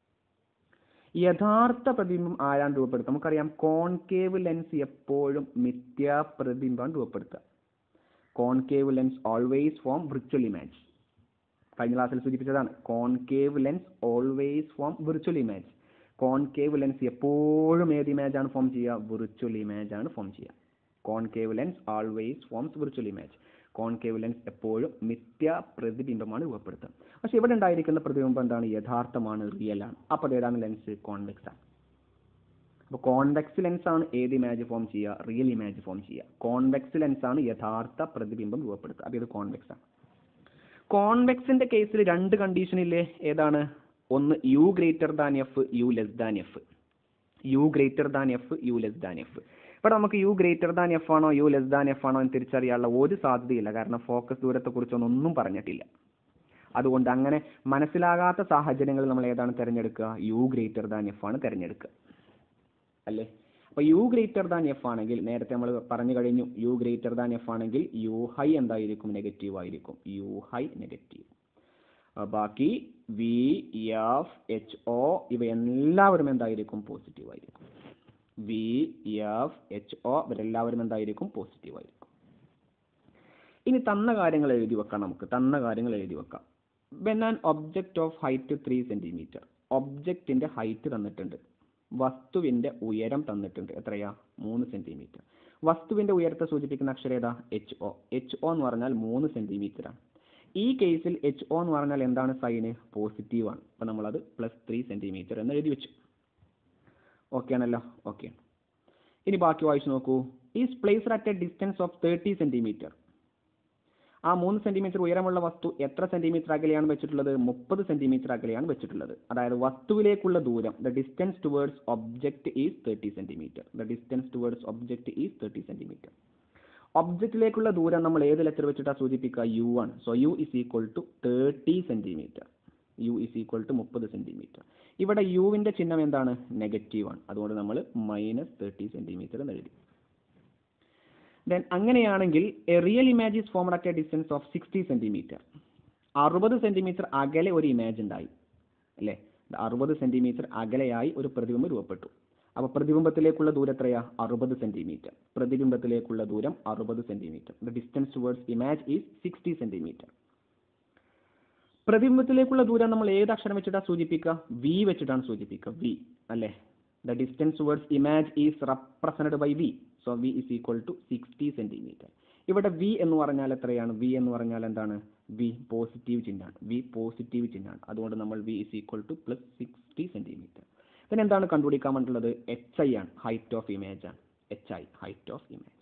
B: യഥാർത്ഥ പ്രതിബിംബം ആരാണ് രൂപപ്പെടുത്തുക നമുക്കറിയാം കോൺകേവ് ലെൻസ് എപ്പോഴും മിഥ്യാ പ്രതിബിംബമാണ് രൂപപ്പെടുത്തുക concave lens always form virtual image കഴിഞ്ഞ ക്ലാസ്സിൽ സൂചിപ്പിച്ചതാണ് concave lens always form virtual image concave lens എപ്പോഴും ഏത് ഇമേജ് ആണ് ഫോം ചെയ്യുക വിർച്വൽ ഇമേജ് ആണ് ഫോം ചെയ്യുക concave lens always forms virtual image concave lens എപ്പോഴും മിഥ്യ പ്രതിബിംബമാണ് രൂപപ്പെടുത്തുക പക്ഷെ ഇവിടെ ഉണ്ടായിരിക്കുന്ന പ്രതിബിംബം എന്താണ് യഥാർത്ഥമാണ് റിയൽ ആണ് അപ്പോൾ അത് ഏതാണ് ലെൻസ് കോൺവെക്സ് ആണ് അപ്പോൾ കോൺവെക്സ് ലെൻസ് ആണ് ഏത് ഇമേജ് ഫോം ചെയ്യുക റിയൽ ഇമേജ് ഫോം ചെയ്യുക കോൺവെക്സ് ലെൻസ് ആണ് യഥാർത്ഥ പ്രതിബിംബം രൂപപ്പെടുത്തുക അപ്പോൾ ഇത് കോൺവെക്സ് ആണ് കോൺവെക്സിന്റെ കേസിൽ രണ്ട് കണ്ടീഷൻ ഇല്ലേ ഏതാണ് ഒന്ന് u greater than f u less than f u greater than f u less than f ഇവിടെ നമുക്ക് യു ഗ്രേറ്റർ ദാൻ എഫ് ആണോ യു ലെസ് ദാൻ എഫ് ആണോ എന്ന് തിരിച്ചറിയാനുള്ള ഒരു സാധ്യതയില്ല കാരണം ഫോക്കസ് ദൂരത്തെക്കുറിച്ചൊന്നും ഒന്നും പറഞ്ഞിട്ടില്ല അതുകൊണ്ട് അങ്ങനെ മനസ്സിലാകാത്ത സാഹചര്യങ്ങളിൽ നമ്മൾ ഏതാണ് തിരഞ്ഞെടുക്കുക യു ഗ്രേറ്റർ ദാൻ എഫ് ആണ് തിരഞ്ഞെടുക്കുക അല്ലേ അപ്പോൾ യു ഗ്രേറ്റർ ദാൻ എഫ് ആണെങ്കിൽ നേരത്തെ നമ്മൾ പറഞ്ഞു കഴിഞ്ഞു യു ഗ്രേറ്റർ ദാൻ എഫ് ആണെങ്കിൽ യു ഹൈ എന്തായിരിക്കും നെഗറ്റീവ് ആയിരിക്കും യു ഹൈ നെഗറ്റീവ് ബാക്കി വി എഫ് എച്ച് ഒ ഇവ എല്ലാവരും എന്തായിരിക്കും പോസിറ്റീവ് ആയിരിക്കും വി എഫ് എച്ച് ഒ ഇവരെല്ലാവരും എന്തായിരിക്കും പോസിറ്റീവ് ആയിരിക്കും ഇനി തന്ന കാര്യങ്ങൾ എഴുതി വെക്കാം നമുക്ക് തന്ന കാര്യങ്ങൾ എഴുതി വെക്കാം when an object of height three centimetre ഒബ്ജക്റ്റിൻ്റെ ഹൈറ്റ് തന്നിട്ടുണ്ട് വസ്തുവിൻ്റെ ഉയരം തന്നിട്ടുണ്ട് എത്രയാ മൂന്ന് സെൻറ്റിമീറ്റർ വസ്തുവിൻ്റെ ഉയരത്തെ സൂചിപ്പിക്കുന്ന അക്ഷരം ഏതാ എച്ച് ഒ എച്ച് ഒ എന്ന് പറഞ്ഞാൽ മൂന്ന് സെൻറ്റിമീറ്റർ ആണ് ഈ കേസിൽ എച്ച് ഒ എന്ന് പറഞ്ഞാൽ എന്താണ് സൈന് പോസിറ്റീവ് ആണ് അപ്പോൾ നമ്മളത് പ്ലസ് ത്രീ സെൻറ്റിമീറ്റർ എന്ന് എഴുതി വെച്ചു ഓക്കെ ആണല്ലോ ഓക്കെ ഇനി ബാക്കി വായിച്ചു നോക്കൂ is placed at a distance of thirty centimetre ആ മൂന്ന് സെൻറ്റിമീറ്റർ ഉയരമുള്ള വസ്തു എത്ര സെൻറ്റിമീറ്റർ അകലെയാണ് വെച്ചിട്ടുള്ളത് മുപ്പത് സെൻറ്റിമീറ്റർ അകലെയാണ് വെച്ചിട്ടുള്ളത് അതായത് വസ്തുവിലേക്കുള്ള ദൂരം the distance towards object is thirty centimetre the distance towards object is thirty centimetre ഒബ്ജക്റ്റിലേക്കുള്ള ദൂരം നമ്മൾ ഏത് ലെറ്റർ വെച്ചിട്ടാണ് സൂചിപ്പിക്കുക യു ആണ് so u is equal to thirty centimetre u is equal to മുപ്പത് സെൻറ്റിമീറ്റർ ഇവിടെ യുവിൻ്റെ ചിഹ്നം എന്താണ് നെഗറ്റീവ് ആണ് അതുകൊണ്ട് നമ്മൾ മൈനസ് തേർട്ടി സെൻറ്റിമീറ്റർ എന്ന് എഴുതി ദെൻ അങ്ങനെയാണെങ്കിൽ a real image is formed at a distance of sixty centimetre അറുപത് സെൻറ്റിമീറ്റർ അകലെ ഒരു ഇമേജ് ഉണ്ടായി അല്ലേ അറുപത് സെൻറ്റിമീറ്റർ അകലെയായി ഒരു പ്രതിബിംബം രൂപപ്പെട്ടു അപ്പോൾ പ്രതിബിംബത്തിലേക്കുള്ള ദൂരം എത്രയാ അറുപത് സെൻറ്റിമീറ്റർ പ്രതിബിംബത്തിലേക്കുള്ള ദൂരം അറുപത് centimetre the distance towards image is sixty centimetre പ്രതിബിംബത്തിലേക്കുള്ള ദൂരം നമ്മൾ ഏത് അക്ഷരം വെച്ചിട്ടാണ് സൂചിപ്പിക്കുക വി വെച്ചിട്ടാണ് സൂചിപ്പിക്കുക വി അല്ലേ the distance towards image is represented by v so v is equal to sixty centimetre ഇവിടെ വി എന്ന് പറഞ്ഞാൽ എത്രയാണ് വി എന്ന് പറഞ്ഞാൽ എന്താണ് വി പോസിറ്റീവ് ചിഹ്നമാണ് വി പോസിറ്റീവ് ചിഹ്നമാണ് അതുകൊണ്ട് നമ്മൾ v is equal to plus sixty centimetre പിന്നെ എന്താണ് കണ്ടുപിടിക്കാൻ വേണ്ടിയുള്ളത് എച്ച് ഐ ആണ് ഹൈറ്റ് ഓഫ് ഇമേജ് ആണ് h i height of image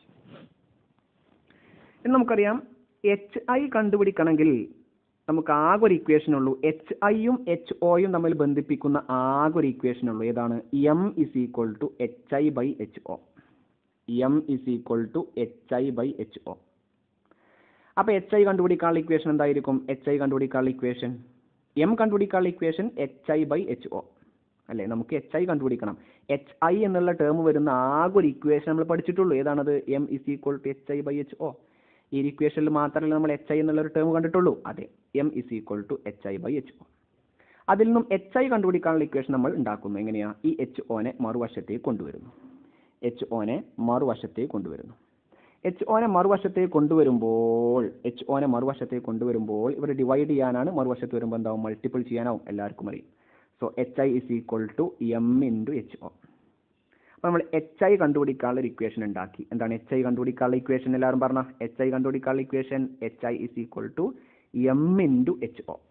B: എന്ന് നമുക്കറിയാം എച്ച് ഐ കണ്ടുപിടിക്കണമെങ്കിൽ നമുക്ക് ആകെ ഒരു ഇക്വേഷൻ ഉള്ളൂ എച്ച് ഐയും എച്ച് ഒയും തമ്മിൽ ബന്ധിപ്പിക്കുന്ന ആകെ ഒരു ഇക്വേഷൻ ഉള്ളൂ ഏതാണ് m is equal to h i by h o m is equal to h i by h o അപ്പോൾ എച്ച് ഐ കണ്ടുപിടിക്കാനുള്ള ഇക്വേഷൻ എന്തായിരിക്കും എച്ച് ഐ കണ്ടുപിടിക്കാനുള്ള ഇക്വേഷൻ എം കണ്ടുപിടിക്കാനുള്ള equation h i by h o അല്ലേ നമുക്ക് h i കണ്ടുപിടിക്കണം h i എന്നുള്ള term വരുന്ന ആകെ ഒരു ഇക്വേഷൻ നമ്മൾ പഠിച്ചിട്ടുള്ളൂ ഏതാണത് m is equal to h i by h o ഈ ഇക്വേഷനിൽ മാത്രമല്ല നമ്മൾ എച്ച് ഐ എന്നുള്ള ഒരു ടേം കണ്ടിട്ടുള്ളൂ അതെ m is equal to h i by h o അതിൽ നിന്നും എച്ച് ഐ കണ്ടുപിടിക്കാനുള്ള ഇക്വേഷൻ നമ്മൾ ഉണ്ടാക്കുന്നു എങ്ങനെയാ ഈ എച്ച് ഒനെ മറുവശത്തേക്ക് കൊണ്ടുവരുന്നു എച്ച് ഒനെ മറുവശത്തേക്ക് കൊണ്ടുവരുന്നു എച്ച് ഒനെ മറുവശത്തേക്ക് കൊണ്ടുവരുമ്പോൾ എച്ച് ഒനെ മറുവശത്തേക്ക് കൊണ്ടുവരുമ്പോൾ ഇവിടെ ഡിവൈഡ് ചെയ്യാനാണ് മറുവശത്ത് വരുമ്പോൾ എന്താവും മൾട്ടിപ്പിൾ ചെയ്യാനാവും എല്ലാവർക്കും അറിയും so h i is equal to m into h o അപ്പോൾ നമ്മൾ എച്ച് ഐ കണ്ടുപിടിക്കാനുള്ള ഒരു ഇക്വേഷൻ ഉണ്ടാക്കി എന്താണ് എച്ച് ഐ കണ്ടുപിടിക്കാനുള്ള ഇക്വേഷൻ എല്ലാവരും പറഞ്ഞ എച്ച് ഐ കണ്ടുപിടിക്കാനുള്ള equation h i is equal to m into h o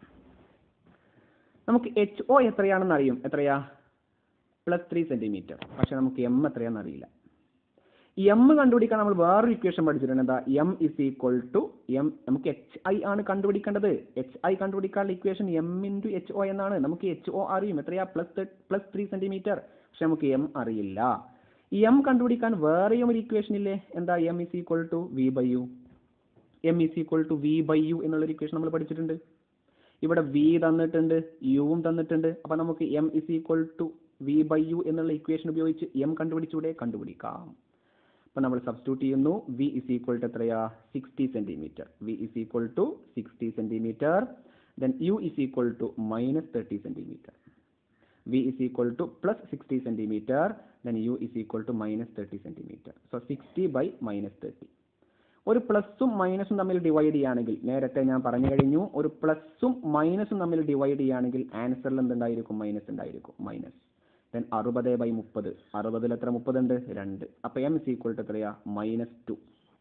B: നമുക്ക് എച്ച് ഒ എത്രയാണെന്ന് അറിയും എത്രയാ പ്ലസ് ത്രീ സെൻറ്റിമീറ്റർ പക്ഷെ നമുക്ക് എം എത്രയാണെന്ന് അറിയില്ല എം കണ്ടുപിടിക്കാൻ നമ്മൾ വേറൊരു ഇക്വേഷൻ പഠിച്ചിട്ടുണ്ട് എന്താ m is equal to m നമുക്ക് എച്ച് ഐ ആണ് കണ്ടുപിടിക്കേണ്ടത് എച്ച് ഐ കണ്ടുപിടിക്കാനുള്ള equation m into h o എന്നാണ് നമുക്ക് എച്ച് ഒ അറിയും എത്രയാ പ്ലസ് പ്ലസ് ത്രീ സെൻറ്റിമീറ്റർ പക്ഷെ നമുക്ക് എം അറിയില്ല എം കണ്ടുപിടിക്കാൻ വേറെയും ഒരു ഇക്വേഷൻ ഇല്ലേ എന്താ m is equal to v by u m is equal to v by u എന്നുള്ളൊരു ഇക്വേഷൻ നമ്മൾ പഠിച്ചിട്ടുണ്ട് ഇവിടെ വി തന്നിട്ടുണ്ട് യുവും തന്നിട്ടുണ്ട് അപ്പോൾ നമുക്ക് m is equal to v by u എന്നുള്ള ഇക്വേഷൻ ഉപയോഗിച്ച് എം കണ്ടുപിടിച്ചൂടെ കണ്ടുപിടിക്കാം അപ്പോൾ നമ്മൾ സബ്സ്റ്റിറ്റ്യൂട്ട് ചെയ്യുന്നു വി ഇസ് ഈക്വൽ ടു എത്രയാ sixty centimetre v is equal to sixty centimetre then u is equal to minus thirty centimetre v is equal to plus sixty centimetre then u is equal to minus thirty centimetre so sixty by minus thirty ഒരു പ്ലസും മൈനസും തമ്മിൽ divide ചെയ്യുകയാണെങ്കിൽ നേരത്തെ ഞാൻ പറഞ്ഞു കഴിഞ്ഞു ഒരു പ്ലസും മൈനസും തമ്മിൽ ഡിവൈഡ് ചെയ്യുകയാണെങ്കിൽ ആൻസറിൽ എന്തുണ്ടായിരിക്കും മൈനസ് ഉണ്ടായിരിക്കും മൈനസ് ദെൻ അറുപത് ബൈ മുപ്പത് അറുപതിൽ എത്ര മുപ്പത് ഉണ്ട് രണ്ട് അപ്പോൾ എം ഇസ് ഈക്വൽ ടു എത്രയാ മൈനസ് ടു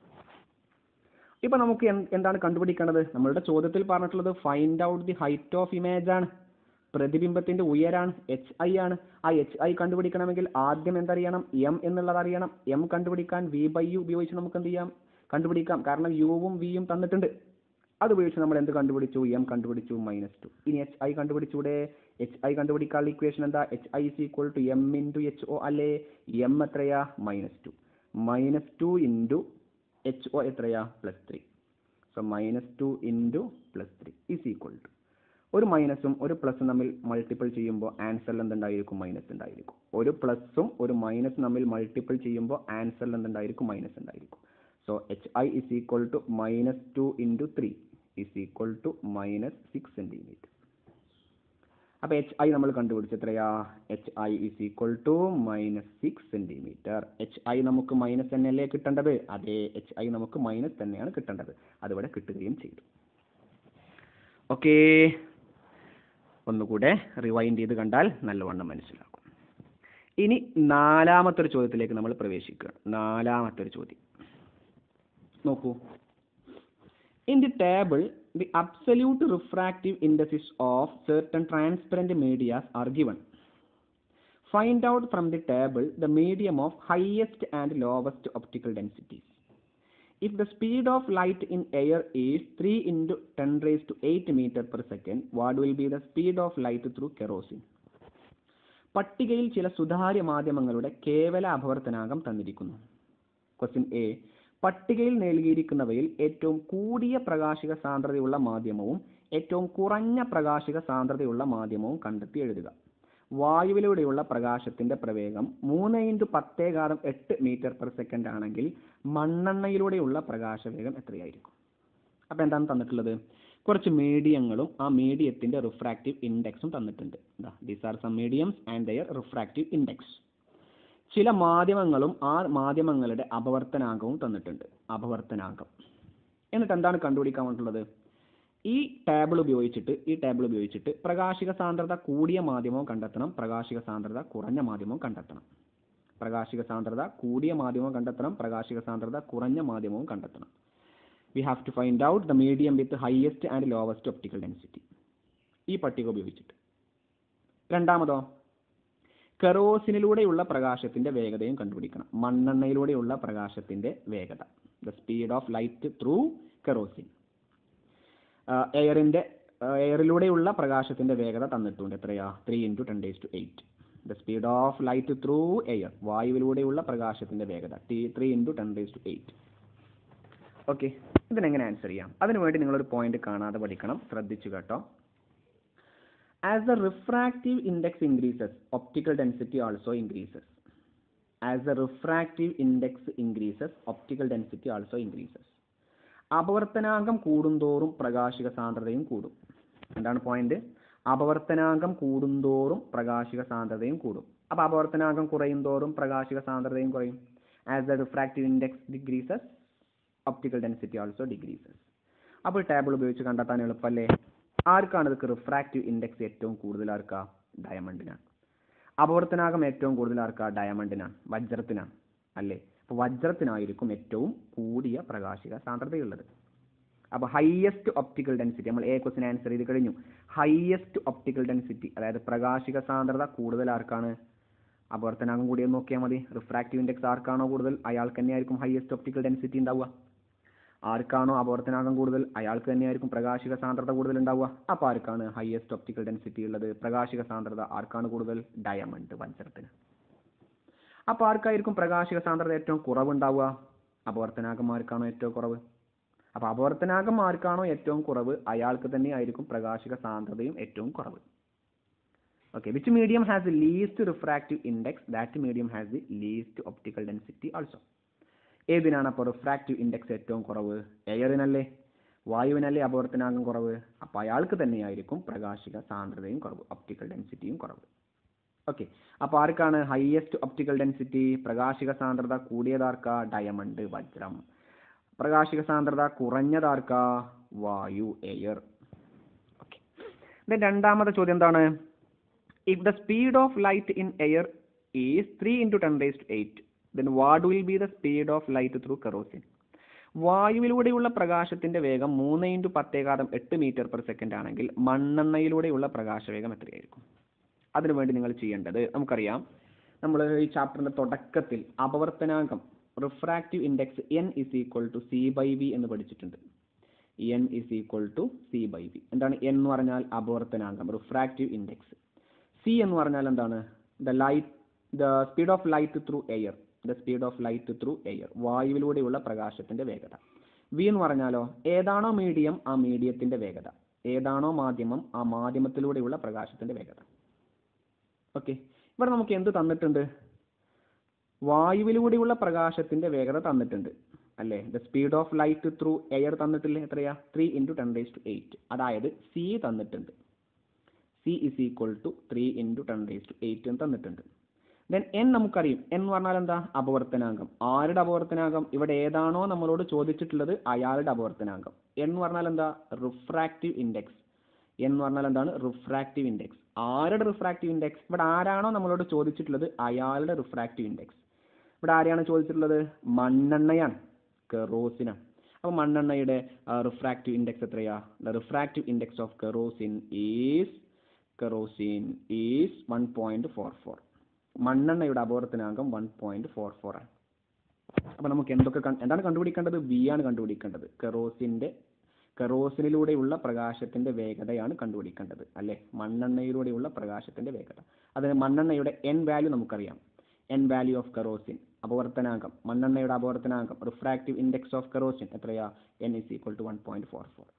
B: ഇപ്പൊ നമുക്ക് എന്ത്- എന്താണ് കണ്ടുപിടിക്കേണ്ടത് നമ്മളുടെ ചോദ്യത്തിൽ പറഞ്ഞിട്ടുള്ളത് find out the height of image ആണ് പ്രതിബിംബത്തിന്റെ ഉയരാണ് എച്ച് ഐ ആണ് ആ എച്ച് ഐ കണ്ടുപിടിക്കണമെങ്കിൽ ആദ്യം എന്തറിയണം എം എന്നുള്ളത് അറിയണം എം കണ്ടുപിടിക്കാൻ വി ബൈ യു ഉപയോഗിച്ച് നമുക്ക് എന്ത് ചെയ്യാം കണ്ടുപിടിക്കാം കാരണം യുവും വിയും തന്നിട്ടുണ്ട് അത് ഉപയോഗിച്ച് നമ്മൾ എന്ത് കണ്ടുപിടിച്ചു എം കണ്ടുപിടിച്ചു മൈനസ് ടു ഇനി എച്ച് ഐ കണ്ടുപിടിച്ചൂടെ എച്ച് ഐ കണ്ടുപിടിക്കാനുള്ള ഇക്വേഷൻ എന്താ h i is equal to m into h o അല്ലേ എം എത്രയാ minus two minus two into h o എത്രയാ plus three so minus two into plus three is equal to ഒരു മൈനസും ഒരു പ്ലസും തമ്മിൽ മൾട്ടിപ്പിൾ ചെയ്യുമ്പോൾ ആൻസറിൽ എന്തുണ്ടായിരിക്കും മൈനസ് ഉണ്ടായിരിക്കും ഒരു പ്ലസും ഒരു മൈനസും തമ്മിൽ മൾട്ടിപ്പിൾ ചെയ്യുമ്പോൾ ആൻസറിൽ എന്തുണ്ടായിരിക്കും മൈനസ് ഉണ്ടായിരിക്കും so h i is equal to minus two into three is equal to minus six centimetre അപ്പോൾ എച്ച് ഐ നമ്മൾ കണ്ടുപിടിച്ചു എത്രയാ h i is equal to minus six centimetre h i നമുക്ക് മൈനസ് തന്നെയല്ലേ കിട്ടേണ്ടത് അതേ എച്ച് ഐ നമുക്ക് minus തന്നെയാണ് കിട്ടേണ്ടത് അതിവിടെ കിട്ടുകയും ചെയ്തു ഓക്കേ ഒന്നുകൂടെ റിവൈൻഡ് ചെയ്ത് കണ്ടാൽ നല്ലവണ്ണം മനസ്സിലാക്കും ഇനി നാലാമത്തെ ഒരു ചോദ്യത്തിലേക്ക് നമ്മൾ പ്രവേശിക്കുകയാണ് നാലാമത്തെ ഒരു ചോദ്യം നോക്കൂ In the table, the absolute refractive indices of certain transparent media are given. Find out from the table the medium of highest and lowest optical densities. If the speed of light in air is 3 into 10 raised to 8 meter per second, what will be the speed of light through kerosene? പട്ടികയിൽ ചില സുതാര്യ മാധ്യമങ്ങളുടെ കേവല അപവർത്തനാകം തന്നിരിക്കുന്നു question A പട്ടികയിൽ നൽകിയിരിക്കുന്നവയിൽ ഏറ്റവും കൂടിയ പ്രകാശിക സാന്ദ്രതയുള്ള മാധ്യമവും ഏറ്റവും കുറഞ്ഞ പ്രകാശിക സാന്ദ്രതയുള്ള മാധ്യമവും കണ്ടെത്തി എഴുതുക വായുവിലൂടെയുള്ള പ്രകാശത്തിന്റെ പ്രവേഗം മൂന്ന് ഇൻറ്റു പത്തേകാരം എട്ട് മീറ്റർ പെർ സെക്കൻഡ് ആണെങ്കിൽ മണ്ണെണ്ണയിലൂടെയുള്ള പ്രകാശവേഗം എത്രയായിരിക്കും അപ്പോൾ എന്താണ് തന്നിട്ടുള്ളത് കുറച്ച് മീഡിയങ്ങളും ആ മീഡിയത്തിന്റെ റിഫ്രാക്റ്റീവ് ഇൻഡെക്സും തന്നിട്ടുണ്ട് these are some mediums and their refractive index ചില മാധ്യമങ്ങളും ആ മാധ്യമങ്ങളുടെ അപവർത്തനാങ്കവും തന്നിട്ടുണ്ട് അപവർത്തനാങ്കം എന്നിട്ട് എന്താണ് കണ്ടുപിടിക്കാൻ വേണ്ടിയിട്ടുള്ളത് ഈ ടേബിൾ ഉപയോഗിച്ചിട്ട് ഈ ടേബിൾ ഉപയോഗിച്ചിട്ട് പ്രകാശിക സാന്ദ്രത കൂടിയ മാധ്യമവും കണ്ടെത്തണം പ്രകാശിക സാന്ദ്രത കുറഞ്ഞ മാധ്യമവും കണ്ടെത്തണം പ്രകാശിക സാന്ദ്രത കൂടിയ മാധ്യമവും കണ്ടെത്തണം പ്രകാശിക സാന്ദ്രത കുറഞ്ഞ മാധ്യമവും കണ്ടെത്തണം we have to find out the medium with highest and lowest optical density ഈ പട്ടിക ഉപയോഗിച്ചിട്ട് രണ്ടാമതോ കെറോസിനിലൂടെയുള്ള പ്രകാശത്തിന്റെ വേഗതയും കണ്ടുപിടിക്കണം മണ്ണെണ്ണയിലൂടെയുള്ള പ്രകാശത്തിന്റെ വേഗത the speed of light through kerosene എയറിന്റെ എയറിലൂടെയുള്ള പ്രകാശത്തിന്റെ വേഗത തന്നിട്ടുണ്ട് എത്രയാ three into ten days to eight the speed of light through air വായുവിലൂടെയുള്ള പ്രകാശത്തിന്റെ വേഗത ടി three into ten days to eight okay ഇതിനെങ്ങനെ ആൻസർ ചെയ്യാം അതിനുവേണ്ടി നിങ്ങളൊരു പോയിന്റ് കാണാതെ പഠിക്കണം ശ്രദ്ധിച്ചു കേട്ടോ As the refractive index increases, optical density also increases. As the refractive index increases, optical density also increases. അപവർത്തനാങ്കം കൂടുന്തോറും പ്രകാശിക സാന്ദ്രതയും കൂടും എന്താണ് പോയിന്റ് അപവർത്തനാങ്കം കൂടുന്തോറും പ്രകാശിക സാന്ദ്രതയും കൂടും അപ്പൊ അപവർത്തനാങ്കം കുറയും തോറും പ്രകാശിക സാന്ദ്രതയും കുറയും as the refractive index decreases optical density also decreases അപ്പോൾ ടേബിൾ ഉപയോഗിച്ച് കണ്ടെത്താൻ എളുപ്പമല്ലേ ആർക്കാണ് ഇതൊക്കെ റിഫ്രാക്റ്റീവ് ഇൻഡെക്സ് ഏറ്റവും കൂടുതൽ ആർക്കാ ഡയമണ്ടിനാണ് അപവർത്തനാകം ഏറ്റവും കൂടുതൽ ആർക്കാ ഡയമണ്ടിനാണ് വജ്രത്തിനാണ് അല്ലേ അപ്പോൾ വജ്രത്തിനായിരിക്കും ഏറ്റവും കൂടിയ പ്രകാശിക സാന്ദ്രതയുള്ളത് അപ്പോൾ ഹയസ്റ്റ് ഒപ്റ്റിക്കൽ ഡെൻസിറ്റി നമ്മൾ എ ക്വസ്റ്റിന് ആൻസർ ചെയ്ത് കഴിഞ്ഞു ഹയസ്റ്റ് ഒപ്റ്റിക്കൽ ഡെൻസിറ്റി അതായത് പ്രകാശിക സാന്ദ്രത കൂടുതൽ ആർക്കാണ് അപവർത്തനാകം കൂടിയത് നോക്കിയാൽ മതി റിഫ്രാക്റ്റീവ് ഇൻഡെക്സ് ആർക്കാണോ കൂടുതൽ അയാൾക്ക് തന്നെയായിരിക്കും ഹയസ്റ്റ് ഒപ്റ്റിക്കൽ ഡെൻസിറ്റി ഉണ്ടാവുക ആർക്കാണോ അപവർത്തനാകം കൂടുതൽ അയാൾക്ക് തന്നെയായിരിക്കും പ്രകാശിക സാന്ദ്രത കൂടുതൽ ഉണ്ടാവുക അപ്പോൾ ആർക്കാണ് ഹയസ്റ്റ് ഒപ്റ്റിക്കൽ ഡെൻസിറ്റി ഉള്ളത് പ്രകാശിക സാന്ദ്രത ആർക്കാണ് കൂടുതൽ ഡയമണ്ട് വജ്രത്തിന് അപ്പോൾ ആർക്കായിരിക്കും പ്രകാശിക സാന്ദ്രത ഏറ്റവും കുറവുണ്ടാവുക അപവർത്തനാകം ആർക്കാണോ ഏറ്റവും കുറവ് അപ്പോൾ അപവർത്തനാകം ആർക്കാണോ ഏറ്റവും കുറവ് അയാൾക്ക് തന്നെ ആയിരിക്കും പ്രകാശിക സാന്ദ്രതയും ഏറ്റവും കുറവ് okay which medium has the least refractive index that medium has the least optical density also ഏതിനാണ് അപ്പോൾ റിഫ്രാക്റ്റീവ് ഇൻഡെക്സ് ഏറ്റവും കുറവ് എയറിനല്ലേ വായുവിനല്ലേ അപവർത്തനാങ്കം കുറവ് അപ്പോൾ അയാൾക്ക് തന്നെയായിരിക്കും പ്രകാശിക സാന്ദ്രതയും കുറവ് ഒപ്റ്റിക്കൽ ഡെൻസിറ്റിയും കുറവ് ഓക്കെ അപ്പോൾ ആർക്കാണ് ഹയസ്റ്റ് ഒപ്റ്റിക്കൽ ഡെൻസിറ്റി പ്രകാശിക സാന്ദ്രത കൂടിയതാർക്കാ ഡയമണ്ട് വജ്രം പ്രകാശിക സാന്ദ്രത കുറഞ്ഞതാർക്കാ വായു എയർ ഓക്കെ ദെൻ രണ്ടാമത്തെ ചോദ്യം എന്താണ് if the speed of light in air is three into ten raise to eight then what will be the speed of light through kerosene വായുവിലൂടെയുള്ള പ്രകാശത്തിന്റെ വേഗം മൂന്ന് ഇൻറ്റു പത്തേകാതം എട്ട് മീറ്റർ പെർ സെക്കൻഡ് ആണെങ്കിൽ മണ്ണെണ്ണയിലൂടെയുള്ള പ്രകാശവേഗം എത്രയായിരിക്കും അതിനുവേണ്ടി നിങ്ങൾ ചെയ്യേണ്ടത് നമുക്കറിയാം നമ്മൾ ഈ ചാപ്റ്ററിന്റെ തുടക്കത്തിൽ അപവർത്തനാങ്കം refractive index n is equal to C by v എന്ന് പഠിച്ചിട്ടുണ്ട് n is equal to C by v എന്താണ് എൻ എന്ന് പറഞ്ഞാൽ അപവർത്തനാങ്കം റിഫ്രാക്റ്റീവ് ഇൻഡെക്സ് സി എന്ന് പറഞ്ഞാൽ എന്താണ് the light the speed of light through air the speed of light through air വായുവിലൂടെയുള്ള പ്രകാശത്തിന്റെ വേഗത വി എന്ന് പറഞ്ഞാലോ ഏതാണോ മീഡിയം ആ മീഡിയത്തിന്റെ വേഗത ഏതാണോ മാധ്യമം ആ മാധ്യമത്തിലൂടെയുള്ള പ്രകാശത്തിന്റെ വേഗത ഓക്കെ ഇവിടെ നമുക്ക് എന്ത് തന്നിട്ടുണ്ട് വായുവിലൂടെയുള്ള പ്രകാശത്തിന്റെ വേഗത തന്നിട്ടുണ്ട് അല്ലേ the speed of light through air തന്നിട്ടില്ലേ എത്രയാ three into ten raise to eight അതായത് സി തന്നിട്ടുണ്ട് c is equal to three into ten raise to eight എന്ന് തന്നിട്ടുണ്ട് ദെൻ എൻ നമുക്കറിയും എൻ എന്ന് പറഞ്ഞാൽ എന്താ അപവർത്തനാങ്കം ആരുടെ അപവർത്തനാങ്കം ഇവിടെ ഏതാണോ നമ്മളോട് ചോദിച്ചിട്ടുള്ളത് അയാളുടെ അപവർത്തനാങ്കം എൻ എന്ന് പറഞ്ഞാൽ എന്താ റിഫ്രാക്റ്റീവ് ഇൻഡെക്സ് എൻ എന്ന് പറഞ്ഞാൽ എന്താണ് റിഫ്രാക്റ്റീവ് ഇൻഡെക്സ് ആരുടെ റിഫ്രാക്റ്റീവ് ഇൻഡെക്സ് ഇവിടെ ആരാണോ നമ്മളോട് ചോദിച്ചിട്ടുള്ളത് അയാളുടെ റിഫ്രാക്റ്റീവ് ഇൻഡെക്സ് ഇവിടെ ആരെയാണ് ചോദിച്ചിട്ടുള്ളത് മണ്ണെണ്ണയാണ് കെറോസിനാണ് അപ്പോൾ മണ്ണെണ്ണയുടെ റിഫ്രാക്റ്റീവ് ഇൻഡെക്സ് എത്രയാ the refractive index of kerosene is kerosene is one point four four മണ്ണെണ്ണയുടെ അപവർത്തനാങ്കം വൺ പോയിന്റ് ഫോർ ഫോർ ആണ് അപ്പോൾ നമുക്ക് എന്തൊക്കെ കൺ- എന്താണ് കണ്ടുപിടിക്കേണ്ടത് വി ആണ് കണ്ടുപിടിക്കേണ്ടത് കെറോസിന്റെ കെറോസിനിലൂടെയുള്ള പ്രകാശത്തിന്റെ വേഗതയാണ് കണ്ടുപിടിക്കേണ്ടത് അല്ലെ മണ്ണെണ്ണയിലൂടെയുള്ള പ്രകാശത്തിന്റെ വേഗത അതിന് മണ്ണെണ്ണയുടെ എൻ വാല്യൂ നമുക്കറിയാം എൻ വാല്യൂ ഓഫ് കെറോസിൻ അപവർത്തനാങ്കം മണ്ണെണ്ണയുടെ അപവർത്തനാങ്കം റിഫ്രാക്റ്റീവ് ഇൻഡെക്സ് ഓഫ് കെറോസിൻ എത്രയാ n is equal to one point four four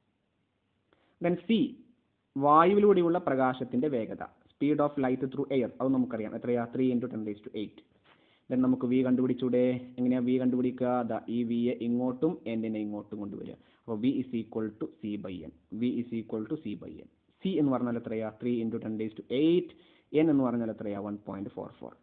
B: then c വായുവിലൂടെയുള്ള പ്രകാശത്തിന്റെ വേഗത speed of light through air അത് നമുക്കറിയാം എത്രയാ three into ten raise to eight then നമുക്ക് വി കണ്ടുപിടിച്ചൂടെ എങ്ങനെയാ വി കണ്ടുപിടിക്കുക ദാ ഈ വിയെ ഇങ്ങോട്ടും എന്നിനെ ഇങ്ങോട്ടും കൊണ്ടുവരിക അപ്പോൾ v is equal to C by n v is equal to C by n c എന്ന് പറഞ്ഞാൽ എത്രയാ three into ten days to eight N എന്ന് പറഞ്ഞാൽ എത്രയാ വൺ പോയിന്റ് ഫോർ ഫോർ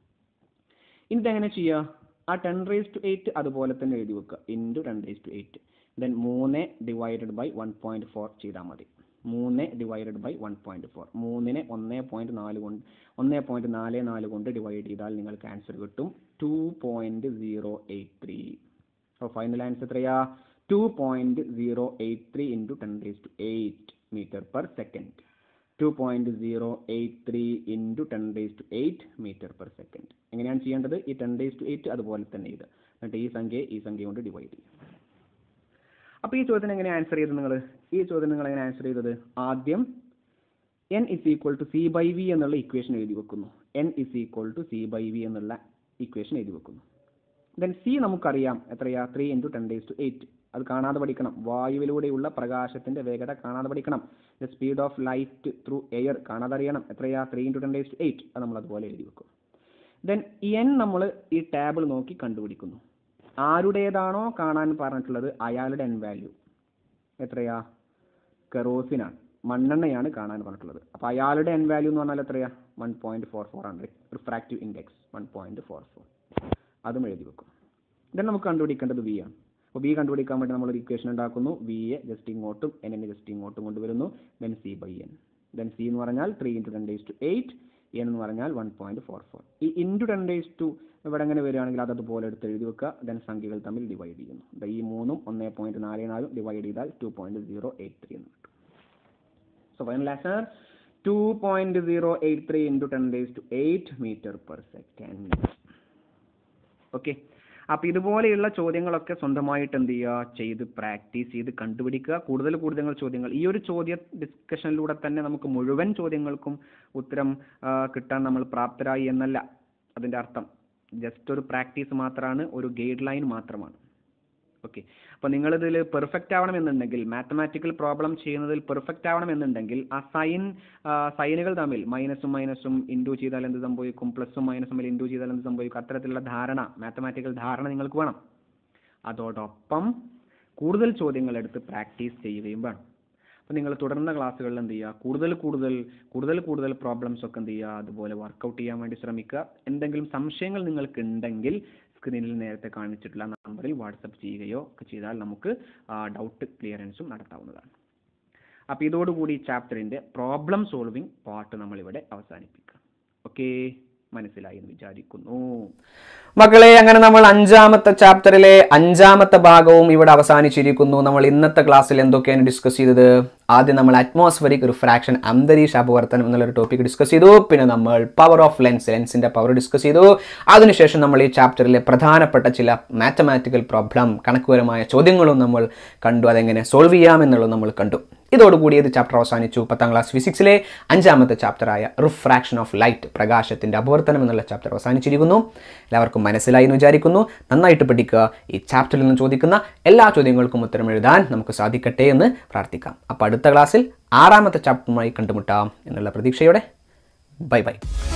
B: ഇനി ഇതെങ്ങനെ ചെയ്യുക ആ ടെൻ റേസ് ടു എയ്റ്റ് അതുപോലെ തന്നെ എഴുതി വെക്കുക into ten raise to eight then മൂന്ന് divided by one point four ചെയ്താൽ മതി മൂന്ന് divided by one point four മൂന്നിനെ ഒന്ന് പോയിന്റ് നാല് കൊണ്ട് ഒന്ന് പോയിന്റ് നാല് നാല് കൊണ്ട് ഡിവൈഡ് ചെയ്താൽ നിങ്ങൾക്ക് ആൻസർ കിട്ടും two point zero eight three അപ്പോൾ ഫൈനൽ ആൻസർ എത്രയാ two point zero eight three into ten raise to eight metre per second two point zero eight three into ten raise to eight metre per second എങ്ങനെയാണ് ചെയ്യേണ്ടത് ഈ ten raise to eight അതുപോലെ തന്നെ ഇത് എന്നിട്ട് ഈ സംഖ്യയെ ഈ സംഖ്യ കൊണ്ട് ഡിവൈഡ് ചെയ്യും അപ്പോൾ ഈ ചോദ്യത്തിന് എങ്ങനെ ആൻസർ ചെയ്തത് നിങ്ങൾ ഈ ചോദ്യം നിങ്ങൾ എങ്ങനെ ആൻസർ ചെയ്തത് ആദ്യം N is equal to C by V എന്നുള്ള ഇക്വേഷൻ എഴുതി വെക്കുന്നു N is equal to C by V എന്നുള്ള ഇക്വേഷൻ എഴുതി വെക്കുന്നു ദെൻ സി നമുക്കറിയാം എത്രയാ three into ten days to eight അത് കാണാതെ പഠിക്കണം വായുവിലൂടെയുള്ള പ്രകാശത്തിന്റെ വേഗത കാണാതെ പഠിക്കണം the speed of light through air കാണാതെ അറിയണം എത്രയാ three into ten days to eight അത് നമ്മൾ അതുപോലെ എഴുതി വെക്കും ദെൻ എൻ നമ്മൾ ഈ ടേബിൾ നോക്കി കണ്ടുപിടിക്കുന്നു ആരുടേതാണോ കാണാൻ പറഞ്ഞിട്ടുള്ളത് അയാളുടെ എൻ വാല്യൂ എത്രയാ കെറോസിനാണ് മണ്ണെണ്ണയാണ് കാണാൻ പറഞ്ഞിട്ടുള്ളത് അപ്പോൾ അയാളുടെ എൻ വാല്യൂ എന്ന് പറഞ്ഞാൽ എത്രയാ വൺ പോയിന്റ് ഫോർ ഫോർ ആണ് refractive index one point four four അതും എഴുതി വെക്കും ദെൻ നമുക്ക് കണ്ടുപിടിക്കേണ്ടത് വി ആണ് അപ്പോൾ വി കണ്ടുപിടിക്കാൻ വേണ്ടി നമ്മൾ ഒരു ഇക്വേഷൻ ഉണ്ടാക്കുന്നു വി എ ജസ്റ്റ് ഇങ്ങോട്ടും എൻ എന്നെ ജസ്റ്റ് ഇങ്ങോട്ടും കൊണ്ടുവരുന്നു then C by N then C എന്ന് പറഞ്ഞാൽ three into ten days to eight N എന്ന് പറഞ്ഞാൽ വൺ പോയിന്റ് ഫോർ ഫോർ ഈ ഇൻറ്റു ടെൻ ഡേസ് ടു ഇവിടെ എങ്ങനെ വരികയാണെങ്കിൽ അത് അതുപോലെ എടുത്ത് എഴുതി വെക്കുക ദെൻ സംഖ്യകൾ തമ്മിൽ ഡിവൈഡ് ചെയ്യുന്നു ദാ ഈ മൂന്നും ഒന്നേ പോയിന്റ് നാല് നാലും ഡിവൈഡ് ചെയ്താൽ two point zero eight three എന്ന് കിട്ടും So final answer 2.083 into 10 raised to 8 meter per second. Okay അപ്പോൾ ഇതുപോലെയുള്ള ചോദ്യങ്ങളൊക്കെ സ്വന്തമായിട്ട് എന്ത് ചെയ്യുക ചെയ്ത് പ്രാക്ടീസ് ചെയ്ത് കണ്ടുപിടിക്കുക കൂടുതൽ കൂടുതൽ ചോദ്യങ്ങൾ ഈ ഒരു ചോദ്യ ഡിസ്കഷനിലൂടെ തന്നെ നമുക്ക് മുഴുവൻ ചോദ്യങ്ങൾക്കും ഉത്തരം ആ, കിട്ടാൻ നമ്മൾ പ്രാപ്തരായി എന്നല്ല അതിൻ്റെ അർത്ഥം ജസ്റ്റ് ഒരു പ്രാക്ടീസ് മാത്രമാണ് ഒരു ഗൈഡ് ലൈൻ മാത്രമാണ് ഓക്കെ അപ്പോൾ നിങ്ങളിതിൽ പെർഫെക്റ്റ് ആവണമെന്നുണ്ടെങ്കിൽ മാത്തമാറ്റിക്കൽ പ്രോബ്ലം ചെയ്യുന്നതിൽ പെർഫെക്റ്റ് ആവണമെന്നുണ്ടെങ്കിൽ ആ സൈൻ സൈനുകൾ തമ്മിൽ മൈനസും മൈനസും ഇൻറ്റു ചെയ്താൽ എന്ത് സംഭവിക്കും പ്ലസും മൈനസും തമ്മിൽ ഇൻറ്റു ചെയ്താൽ എന്ത് സംഭവിക്കും അത്തരത്തിലുള്ള ധാരണ മാത്തമാറ്റിക്കൽ ധാരണ നിങ്ങൾക്ക് വേണം അതോടൊപ്പം കൂടുതൽ ചോദ്യങ്ങൾ എടുത്ത് പ്രാക്ടീസ് ചെയ്യുകയും വേണം അപ്പോൾ നിങ്ങൾ തുടർന്ന ക്ലാസ്സുകളിൽ എന്ത് ചെയ്യുക കൂടുതൽ കൂടുതൽ കൂടുതൽ കൂടുതൽ പ്രോബ്ലംസ് ഒക്കെ എന്ത് ചെയ്യുക അതുപോലെ വർക്കൗട്ട് ചെയ്യാൻ വേണ്ടി ശ്രമിക്കുക എന്തെങ്കിലും സംശയങ്ങൾ നിങ്ങൾക്ക് ഉണ്ടെങ്കിൽ സ്ക്രീനിൽ നേരത്തെ കാണിച്ചിട്ടുള്ള നമ്പറിൽ വാട്സപ്പ് ചെയ്യുകയോ ഒക്കെ ചെയ്താൽ നമുക്ക് ഡൗട്ട് ക്ലിയറൻസും നടത്താവുന്നതാണ് അപ്പോൾ ഇതോടുകൂടി ഈ ചാപ്റ്ററിൻ്റെ പ്രോബ്ലം സോൾവിങ് പാർട്ട് നമ്മളിവിടെ അവസാനിപ്പിക്കാം ഓക്കെ മനസ്സിലായി എന്ന് വിചാരിക്കുന്നു
A: മക്കളെ അങ്ങനെ നമ്മൾ അഞ്ചാമത്തെ ചാപ്റ്ററിലെ അഞ്ചാമത്തെ ഭാഗവും ഇവിടെ അവസാനിച്ചിരിക്കുന്നു നമ്മൾ ഇന്നത്തെ ക്ലാസ്സിൽ എന്തൊക്കെയാണ് ഡിസ്കസ് ചെയ്തത് ആദ്യം നമ്മൾ അറ്റ്മോസ്ഫറിക് റിഫ്രാക്ഷൻ അന്തരീക്ഷ അപവർത്തനം എന്നുള്ളൊരു ടോപ്പിക് ഡിസ്കസ് ചെയ്തു പിന്നെ നമ്മൾ പവർ ഓഫ് ലെൻസ് ലെൻസിന്റെ പവർ ഡിസ്കസ് ചെയ്തു അതിനുശേഷം നമ്മൾ ഈ ചാപ്റ്ററിലെ പ്രധാനപ്പെട്ട ചില മാത്തമാറ്റിക്കൽ പ്രോബ്ലം കണക്കുപരമായ ചോദ്യങ്ങളും നമ്മൾ കണ്ടു അതെങ്ങനെ സോൾവ് ചെയ്യാം എന്നുള്ളത് നമ്മൾ കണ്ടു ഇതോടുകൂടി ഇത് ചാപ്റ്റർ അവസാനിച്ചു പത്താം ക്ലാസ് ഫിസിക്സിലെ അഞ്ചാമത്തെ ചാപ്റ്ററായ റിഫ്രാക്ഷൻ ഓഫ് ലൈറ്റ് പ്രകാശത്തിന്റെ അപവർത്തനം എന്നുള്ള ചാപ്റ്റർ അവസാനിച്ചിരിക്കുന്നു എല്ലാവർക്കും മനസ്സിലായി എന്ന് വിചാരിക്കുന്നു നന്നായിട്ട് പഠിക്കുക ഈ ചാപ്റ്ററിൽ നിന്ന് ചോദിക്കുന്ന എല്ലാ ചോദ്യങ്ങൾക്കും ഉത്തരം എഴുതാൻ നമുക്ക് സാധിക്കട്ടെ എന്ന് പ്രാർത്ഥിക്കാം അപ്പോൾ അടുത്ത ക്ലാസ്സിൽ ആറാമത്തെ ചാപ്റ്ററുമായി കണ്ടുമുട്ടാം എന്നുള്ള പ്രതീക്ഷയോടെ ബൈ ബൈ